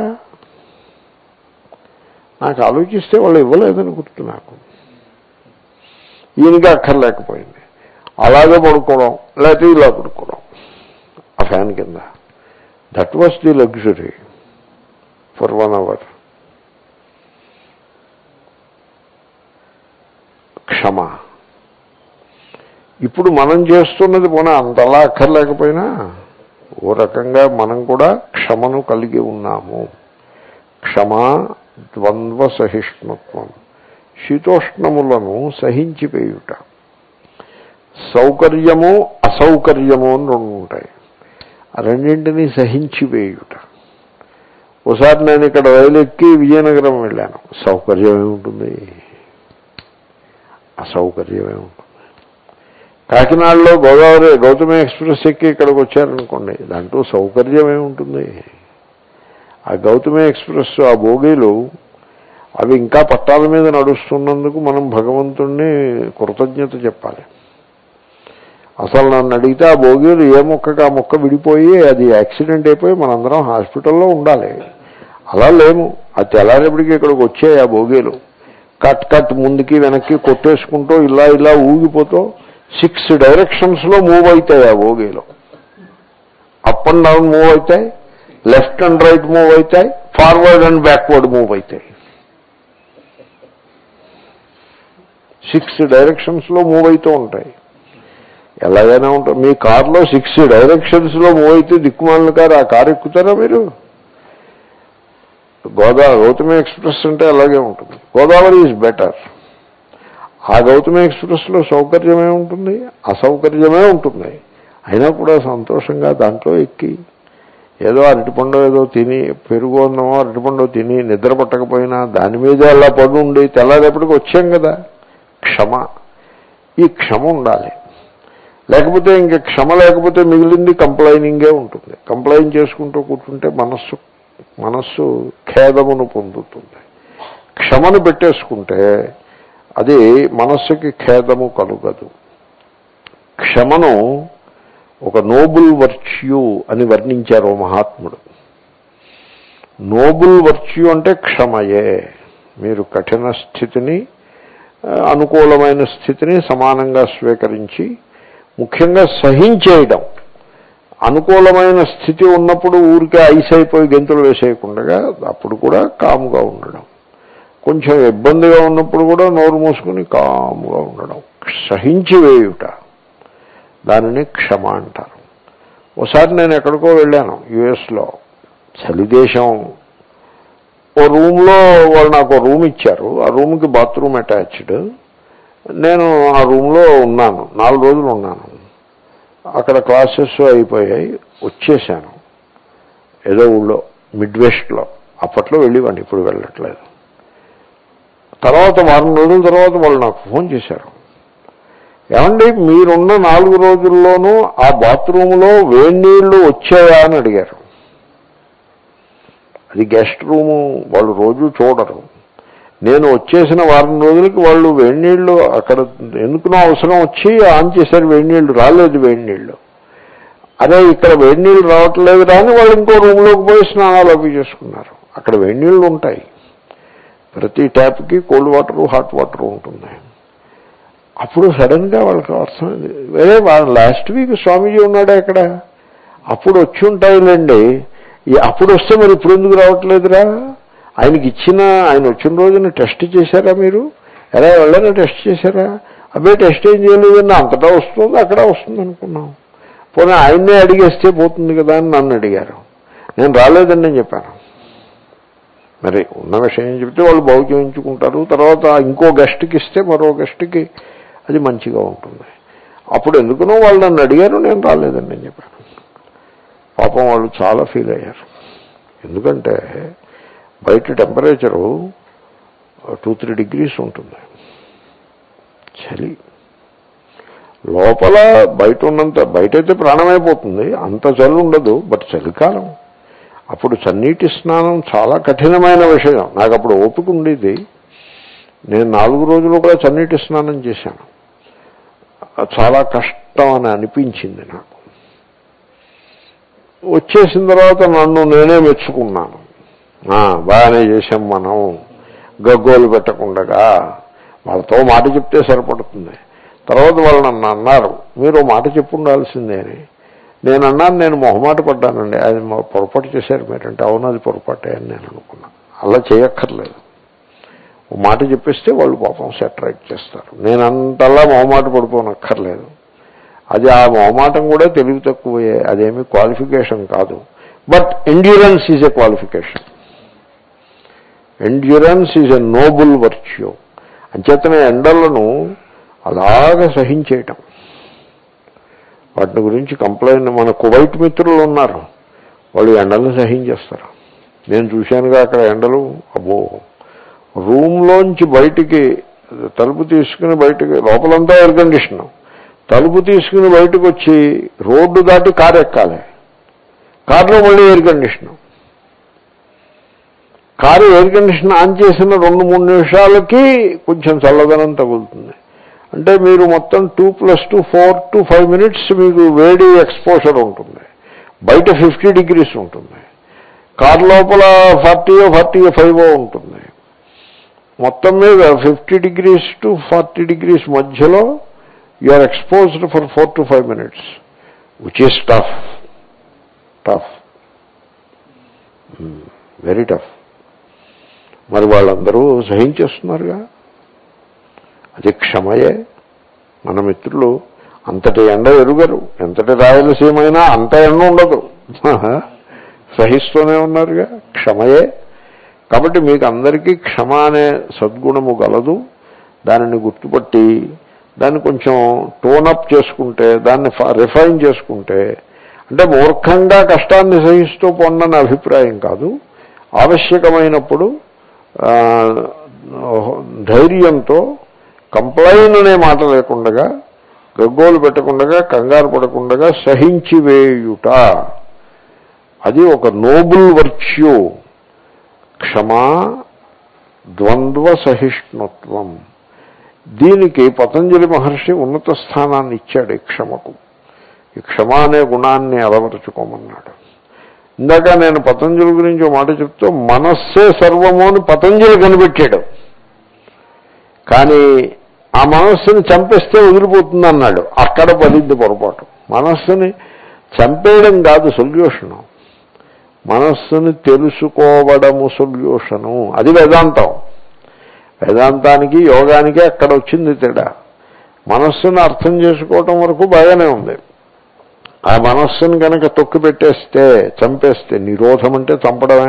నాకు ఆలోచిస్తే వాళ్ళు ఇవ్వలేదని గుర్తు నాకు ఈయనకి అక్కర్లేకపోయింది అలాగే పడుకోవడం లేకపోతే ఇలా పడుకోవడం ఆ ఫ్యాన్ కింద that was the luxury for one hour క్షమ ఇప్పుడు మనం చేస్తున్నది పోనా అంతలా అక్కర్లేకపోయినా ఓ రకంగా మనం కూడా క్షమను కలిగి ఉన్నాము క్షమ ద్వంద్వ సహిష్ణుత్వం శీతోష్ణములను సహించిపోయుట సౌకర్యము అసౌకర్యము అని రెండు ఉంటాయి ఆ రెండింటినీ సహించివేయుట ఒకసారి నేను ఇక్కడ రైలు ఎక్కి విజయనగరం వెళ్ళాను సౌకర్యం ఏముంటుంది అసౌకర్యం ఏముంటుంది కాకినాడలో గోదావరి గౌతమి ఎక్స్ప్రెస్ ఎక్కి ఇక్కడికి వచ్చారనుకోండి దాంట్లో సౌకర్యం ఏముంటుంది ఆ గౌతమి ఎక్స్ప్రెస్ ఆ బోగీలు అవి ఇంకా పట్టాల మీద నడుస్తున్నందుకు మనం భగవంతుణ్ణి కృతజ్ఞత చెప్పాలి అసలు నన్ను అడిగితే ఆ బోగీలు ఏ మొక్కకి ఆ మొక్క విడిపోయి అది యాక్సిడెంట్ అయిపోయి మనందరం హాస్పిటల్లో ఉండాలి అలా లేము ఆ తెల్లారేపటికి ఇక్కడికి వచ్చాయి ఆ బోగీలు కట్ కట్ ముందుకి వెనక్కి కొట్టేసుకుంటూ ఇలా ఇలా ఊగిపోతూ సిక్స్ డైరెక్షన్స్లో మూవ్ అవుతాయి ఆ బోగీలు అప్ అండ్ డౌన్ మూవ్ అవుతాయి లెఫ్ట్ అండ్ రైట్ మూవ్ అవుతాయి ఫార్వర్డ్ అండ్ బ్యాక్వర్డ్ మూవ్ అవుతాయి సిక్స్ డైరెక్షన్స్లో మూవ్ అవుతూ ఉంటాయి ఎలాగైనా ఉంటాయి మీ కార్లో సిక్స్ డైరెక్షన్స్లో మూవ్ అయితే దిక్కుమాలిన కారు ఆ కారు ఎక్కుతారా మీరు గోదా గౌతమి ఎక్స్ప్రెస్ అంటే అలాగే ఉంటుంది గోదావరి ఈజ్ బెటర్ ఆ గౌతమి ఎక్స్ప్రెస్లో సౌకర్యమే ఉంటుంది అసౌకర్యమే ఉంటుంది అయినా కూడా సంతోషంగా దాంట్లో ఎక్కి ఏదో అరటిపండు ఏదో తిని పెరుగు అన్నమో అరటిపండు తిని నిద్ర పట్టకపోయినా దాని మీదే అలా పడి ఉండి తెల్లారేపటికి వచ్చాం కదా క్షమ ఈ క్షమ ఉండాలి లేకపోతే ఇంక క్షమ లేకపోతే మిగిలింది కంప్లైనింగే ఉంటుంది కంప్లైంట్ చేసుకుంటూ కూర్చుంటే మనస్సు మనస్సు ఖేదమును పొందుతుంది క్షమను పెట్టేసుకుంటే అది మనస్సుకి ఖేదము కలుగదు క్షమను ఒక నోబుల్ వర్చ్యూ అని వర్ణించారు ఓ మహాత్ముడు నోబుల్ వర్చ్యూ అంటే క్షమయే మీరు కఠిన స్థితిని ఆ, అనుకూలమైన స్థితిని సమానంగా స్వీకరించి ముఖ్యంగా సహించేయడం అనుకూలమైన స్థితి ఉన్నప్పుడు ఊరికే ఐస్ అయిపోయి గెంతులు వేసేయకుండా అప్పుడు కూడా కాముగా ఉండడం కొంచెం ఇబ్బందిగా ఉన్నప్పుడు కూడా నోరు మూసుకుని కాముగా ఉండడం సహించి వేయుట దానిని క్షమ అంటారు ఒకసారి నేను ఎక్కడికో వెళ్ళాను యుఎస్లో చలి దేశం ఓ రూమ్లో వాళ్ళు నాకు ఓ రూమ్ ఇచ్చారు ఆ రూమ్కి బాత్రూమ్ అటాచ్డ్ నేను ఆ రూమ్లో ఉన్నాను నాలుగు రోజులు ఉన్నాను అక్కడ క్లాసెస్ అయిపోయాయి వచ్చేసాను ఏదో ఊళ్ళో మిడ్ వెస్ట్లో అప్పట్లో వెళ్ళేవాడిని ఇప్పుడు వెళ్ళట్లేదు తర్వాత వారం రోజుల తర్వాత వాళ్ళు నాకు ఫోన్ చేశారు ఏమండి మీరున్న నాలుగు రోజుల్లోనూ ఆ బాత్రూంలో వేడి నీళ్లు వచ్చాయా అని అడిగారు అది గెస్ట్ రూము వాళ్ళు రోజు చూడరు నేను వచ్చేసిన వారం రోజులకి వాళ్ళు వేడి నీళ్లు అక్కడ ఎందుకునో అవసరం వచ్చి ఆన్ చేశారు వేడి నీళ్లు రాలేదు వేడి నీళ్లు అదే ఇక్కడ వేడి నీళ్లు రావట్లేదు రాని వాళ్ళు ఇంకో రూమ్లోకి పోయి స్నానాలు అవి చేసుకున్నారు అక్కడ వేడి నీళ్లు ఉంటాయి ప్రతి ట్యాప్కి కోల్డ్ వాటర్ హాట్ వాటర్ ఉంటుంది అప్పుడు సడన్గా వాళ్ళకి అర్థమైంది వేరే లాస్ట్ వీక్ స్వామీజీ ఉన్నాడా ఇక్కడ అప్పుడు వచ్చి ఉంటాయిలేండి ఈ అప్పుడు వస్తే మరి ఇప్పుడు ఎందుకు రావట్లేదురా ఆయనకి ఇచ్చిన ఆయన వచ్చిన రోజున టెస్ట్ చేశారా మీరు ఎలా వెళ్ళని టెస్ట్ చేశారా అబ్బాయి టెస్ట్ ఏం చేయలేదండి అంతటా వస్తుంది అక్కడ వస్తుంది అనుకున్నాం పోనీ ఆయన్నే అడిగేస్తే పోతుంది కదా అని నన్ను అడిగారు నేను రాలేదండి అని చెప్పాను మరి ఉన్న విషయం చెప్తే వాళ్ళు బాగు చేయించుకుంటారు తర్వాత ఇంకో గెస్ట్కి ఇస్తే మరో గెస్ట్కి అది మంచిగా ఉంటుంది అప్పుడు ఎందుకునో వాళ్ళు నన్ను అడిగారు నేను రాలేదండి అని చెప్పాను పాపం వాళ్ళు చాలా ఫీల్ అయ్యారు ఎందుకంటే బయట టెంపరేచరు టూ త్రీ డిగ్రీస్ ఉంటుంది చలి లోపల బయట ఉన్నంత బయట అయితే ప్రాణమైపోతుంది అంత చలి ఉండదు బట్ చలికాలం అప్పుడు చన్నీటి స్నానం చాలా కఠినమైన విషయం నాకు అప్పుడు ఓపిక ఉండేది నేను నాలుగు రోజులు కూడా చన్నీటి స్నానం చేశాను చాలా కష్టం అని అనిపించింది నాకు వచ్చేసిన తర్వాత నన్ను నేనే మెచ్చుకున్నాను ఆ, బాగానే చేశాం మనం గగ్గోలు పెట్టకుండగా వాళ్ళతో మాట చెప్తే సరిపడుతుంది తర్వాత వాళ్ళు నన్ను అన్నారు మీరు ఓ మాట చెప్పు ఉండాల్సిందే అని నేను అన్నాను నేను మొహమాట పడ్డానండి అది మా పొరపాటు చేశారు మీరంటే అవును అది పొరపాటే అని నేను అనుకున్నాను అలా చేయక్కర్లేదు ఓ మాట చెప్పేస్తే వాళ్ళు పాపం సెట్ రైట్ చేస్తారు నేను అంతలా మొహమాట పడిపోనక్కర్లేదు అది ఆ మొహమాటం కూడా తెలివి తక్కువే అదేమి క్వాలిఫికేషన్ కాదు but endurance is a qualification endurance is a noble virtue అంచేతనే ఎండలను అలాగ సహించేయటం వాటి గురించి కంప్లైంట్ మన కువైట్ మిత్రులు ఉన్నారు వాళ్ళు ఎండలను సహించేస్తారు నేను చూశానుగా అక్కడ ఎండలు అబ్బో రూమ్లోంచి బయటికి తలుపు తీసుకుని బయటికి లోపలంతా ఎయిర్ కండిషన్ తలుపు తీసుకుని బయటకు వచ్చి రోడ్డు దాటి కారు ఎక్కాలి కారులో మళ్ళీ air condition car air condition on చేసిన రెండు మూడు నిమిషాలకి కొంచెం చల్లదనం తగులుతుంది అంటే మీరు మొత్తం two plus two four to five minutes మీకు వేడి ఎక్స్పోజర్ ఉంటుంది బయట ఫిఫ్టీ డిగ్రీస్ ఉంటుంది కారు లోపల ఫార్టీ ఫార్టీ ఫైవ్ ఉంటుంది మొత్తం మీద fifty degrees to forty degrees మధ్యలో you are exposed for four to five minutes which is tough tough very tough మరి వాళ్ళందరూ సహించేస్తున్నారుగా అది క్షమయే మన మిత్రులు అంతటి ఎండ ఎరుగరు ఎంతటి రాయలసీమైనా అంత ఎండ ఉండదు సహిస్తూనే ఉన్నారుగా క్షమయే కాబట్టి మీకు అందరికీ క్షమ అనే సద్గుణము గలదు దానిని గుర్తుపట్టి దాన్ని కొంచెం టోనప్ చేసుకుంటే దాన్ని రిఫైన్ చేసుకుంటే అంటే మూర్ఖంగా కష్టాన్ని సహిస్తూ పొందని అభిప్రాయం కాదు ఆవశ్యకమైనప్పుడు ఆ, ధైర్యంతో కంప్లైన్ అనే మాట లేకుండగా గగ్గోలు పెట్టకుండా కంగారు పడకుండా సహించి వేయుట అది ఒక నోబుల్ వర్చ్యూ క్షమా ద్వంద్వ సహిష్ణుత్వం దీనికి పతంజలి మహర్షి ఉన్నత స్థానాన్ని ఇచ్చాడు ఈ క్షమకు ఈ క్షమ అనే గుణాన్ని అలవరుచుకోమన్నాడు ఇందాక నేను పతంజలి గురించి ఒక మాట చెప్తూ మనస్సే సర్వము అని పతంజలి కనిపెట్టాడు కానీ ఆ మనస్సుని చంపేస్తే వదిలిపోతుంది అన్నాడు అక్కడ పడింది పొరపాటు మనస్సుని చంపేయడం కాదు సొల్యూషను మనస్సుని తెలుసుకోవడము సొల్యూషను అది వేదాంతం వేదాంతానికి యోగానికి అక్కడ వచ్చింది తేడా మనస్సును అర్థం చేసుకోవటం వరకు బాగానే ఉంది ఆ మనస్సును కనుక తొక్కి పెట్టేస్తే చంపేస్తే నిరోధం అంటే చంపడమే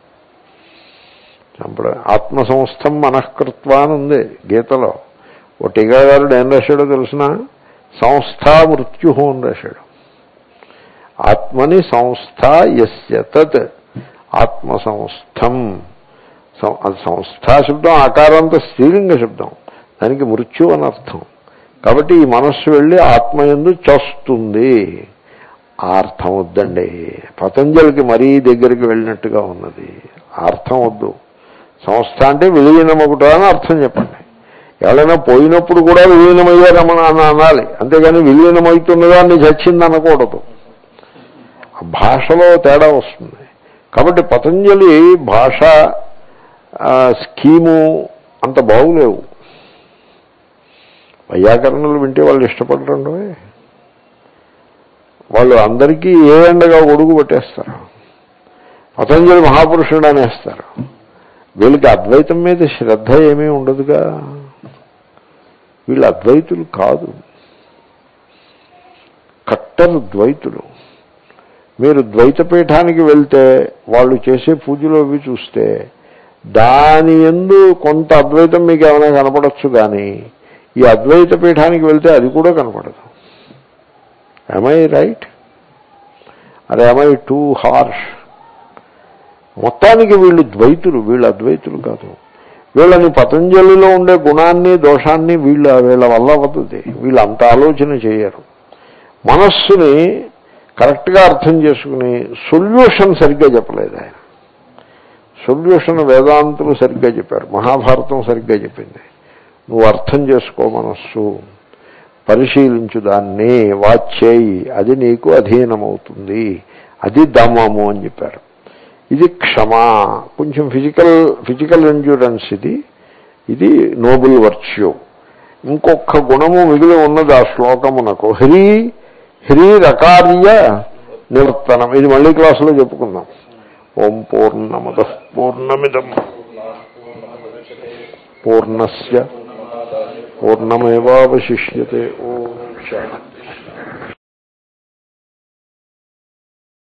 చంపడమే ఆత్మ సంస్థం మనఃకృత్వ అని ఉంది గీతలో ఓ టీకాగారుడు ఏం రాశాడో తెలిసిన సంస్థా మృత్యు అని రాశాడు ఆత్మని సంస్థ ఎస్య తత్ ఆత్మ సంస్థం సం- అది సంస్థా శబ్దం ఆకారంతో స్త్రీలింగ శబ్దం దానికి మృత్యు అని అర్థం కాబట్టి ఈ మనస్సు వెళ్ళి ఆత్మయందు చస్తుంది ఆ అర్థం వద్దండి పతంజలికి మరీ దగ్గరికి వెళ్ళినట్టుగా ఉన్నది ఆ అర్థం వద్దు సంస్థ అంటే విలీనమొకట అని అర్థం చెప్పండి ఎవరైనా పోయినప్పుడు కూడా విలీనమయ్యారమని అని అనాలి అంతేగాని విలీనమవుతున్నదాన్ని చచ్చింది అనకూడదు ఆ భాషలో తేడా వస్తుంది కాబట్టి పతంజలి భాష ఆ, స్కీము అంత బాగులేవు వైయాకరణలు వింటే వాళ్ళు ఇష్టపడరండి వాళ్ళు అందరికీ ఏ ఎండగా ఒడుగు పెట్టేస్తారు పతంజలి మహాపురుషుడు అనేస్తారు వీళ్ళకి అద్వైతం మీద శ్రద్ధ ఏమీ ఉండదుగా వీళ్ళు అద్వైతులు కాదు కట్టరు ద్వైతులు మీరు ద్వైతపీఠానికి వెళ్తే వాళ్ళు చేసే పూజలు అవి చూస్తే దాని ఎందు కొంత అద్వైతం మీకు ఏమైనా కనపడచ్చు కానీ ఈ అద్వైత పీఠానికి వెళ్తే అది కూడా కనపడదు ఐ రైట్ అరే ఐ టూ హార్ష్ మొత్తానికి వీళ్ళు ద్వైతులు వీళ్ళు అద్వైతులు కాదు వీళ్ళని పతంజలిలో ఉండే గుణాన్ని దోషాన్ని వీళ్ళ వీళ్ళ వల్ల అవుతుంది వీళ్ళు అంత ఆలోచన చేయరు మనస్సుని కరెక్ట్గా అర్థం చేసుకుని సొల్యూషన్ సరిగ్గా చెప్పలేదు ఆయన సొల్యూషన్ వేదాంతులు సరిగ్గా చెప్పారు మహాభారతం సరిగ్గా చెప్పింది నువ్వు అర్థం చేసుకో మనస్సు పరిశీలించు దాన్ని వాచేయి అది నీకు అధీనమవుతుంది అది దమము అని చెప్పారు ఇది క్షమ కొంచెం ఫిజికల్ ఫిజికల్ ఎండ్యూరెన్స్ ఇది ఇది నోబుల్ వర్చ్యూ ఇంకొక గుణము మిగిలి ఉన్నది ఆ శ్లోకమునకు హ్రీ హ్రీ రకార్య నివర్తనం ఇది మళ్ళీ క్లాసులో చెప్పుకుందాం ఓం పూర్ణమద పూర్ణమిదం పూర్ణస్య పూర్ణమేవాశిష్యతే ఓం శాంతి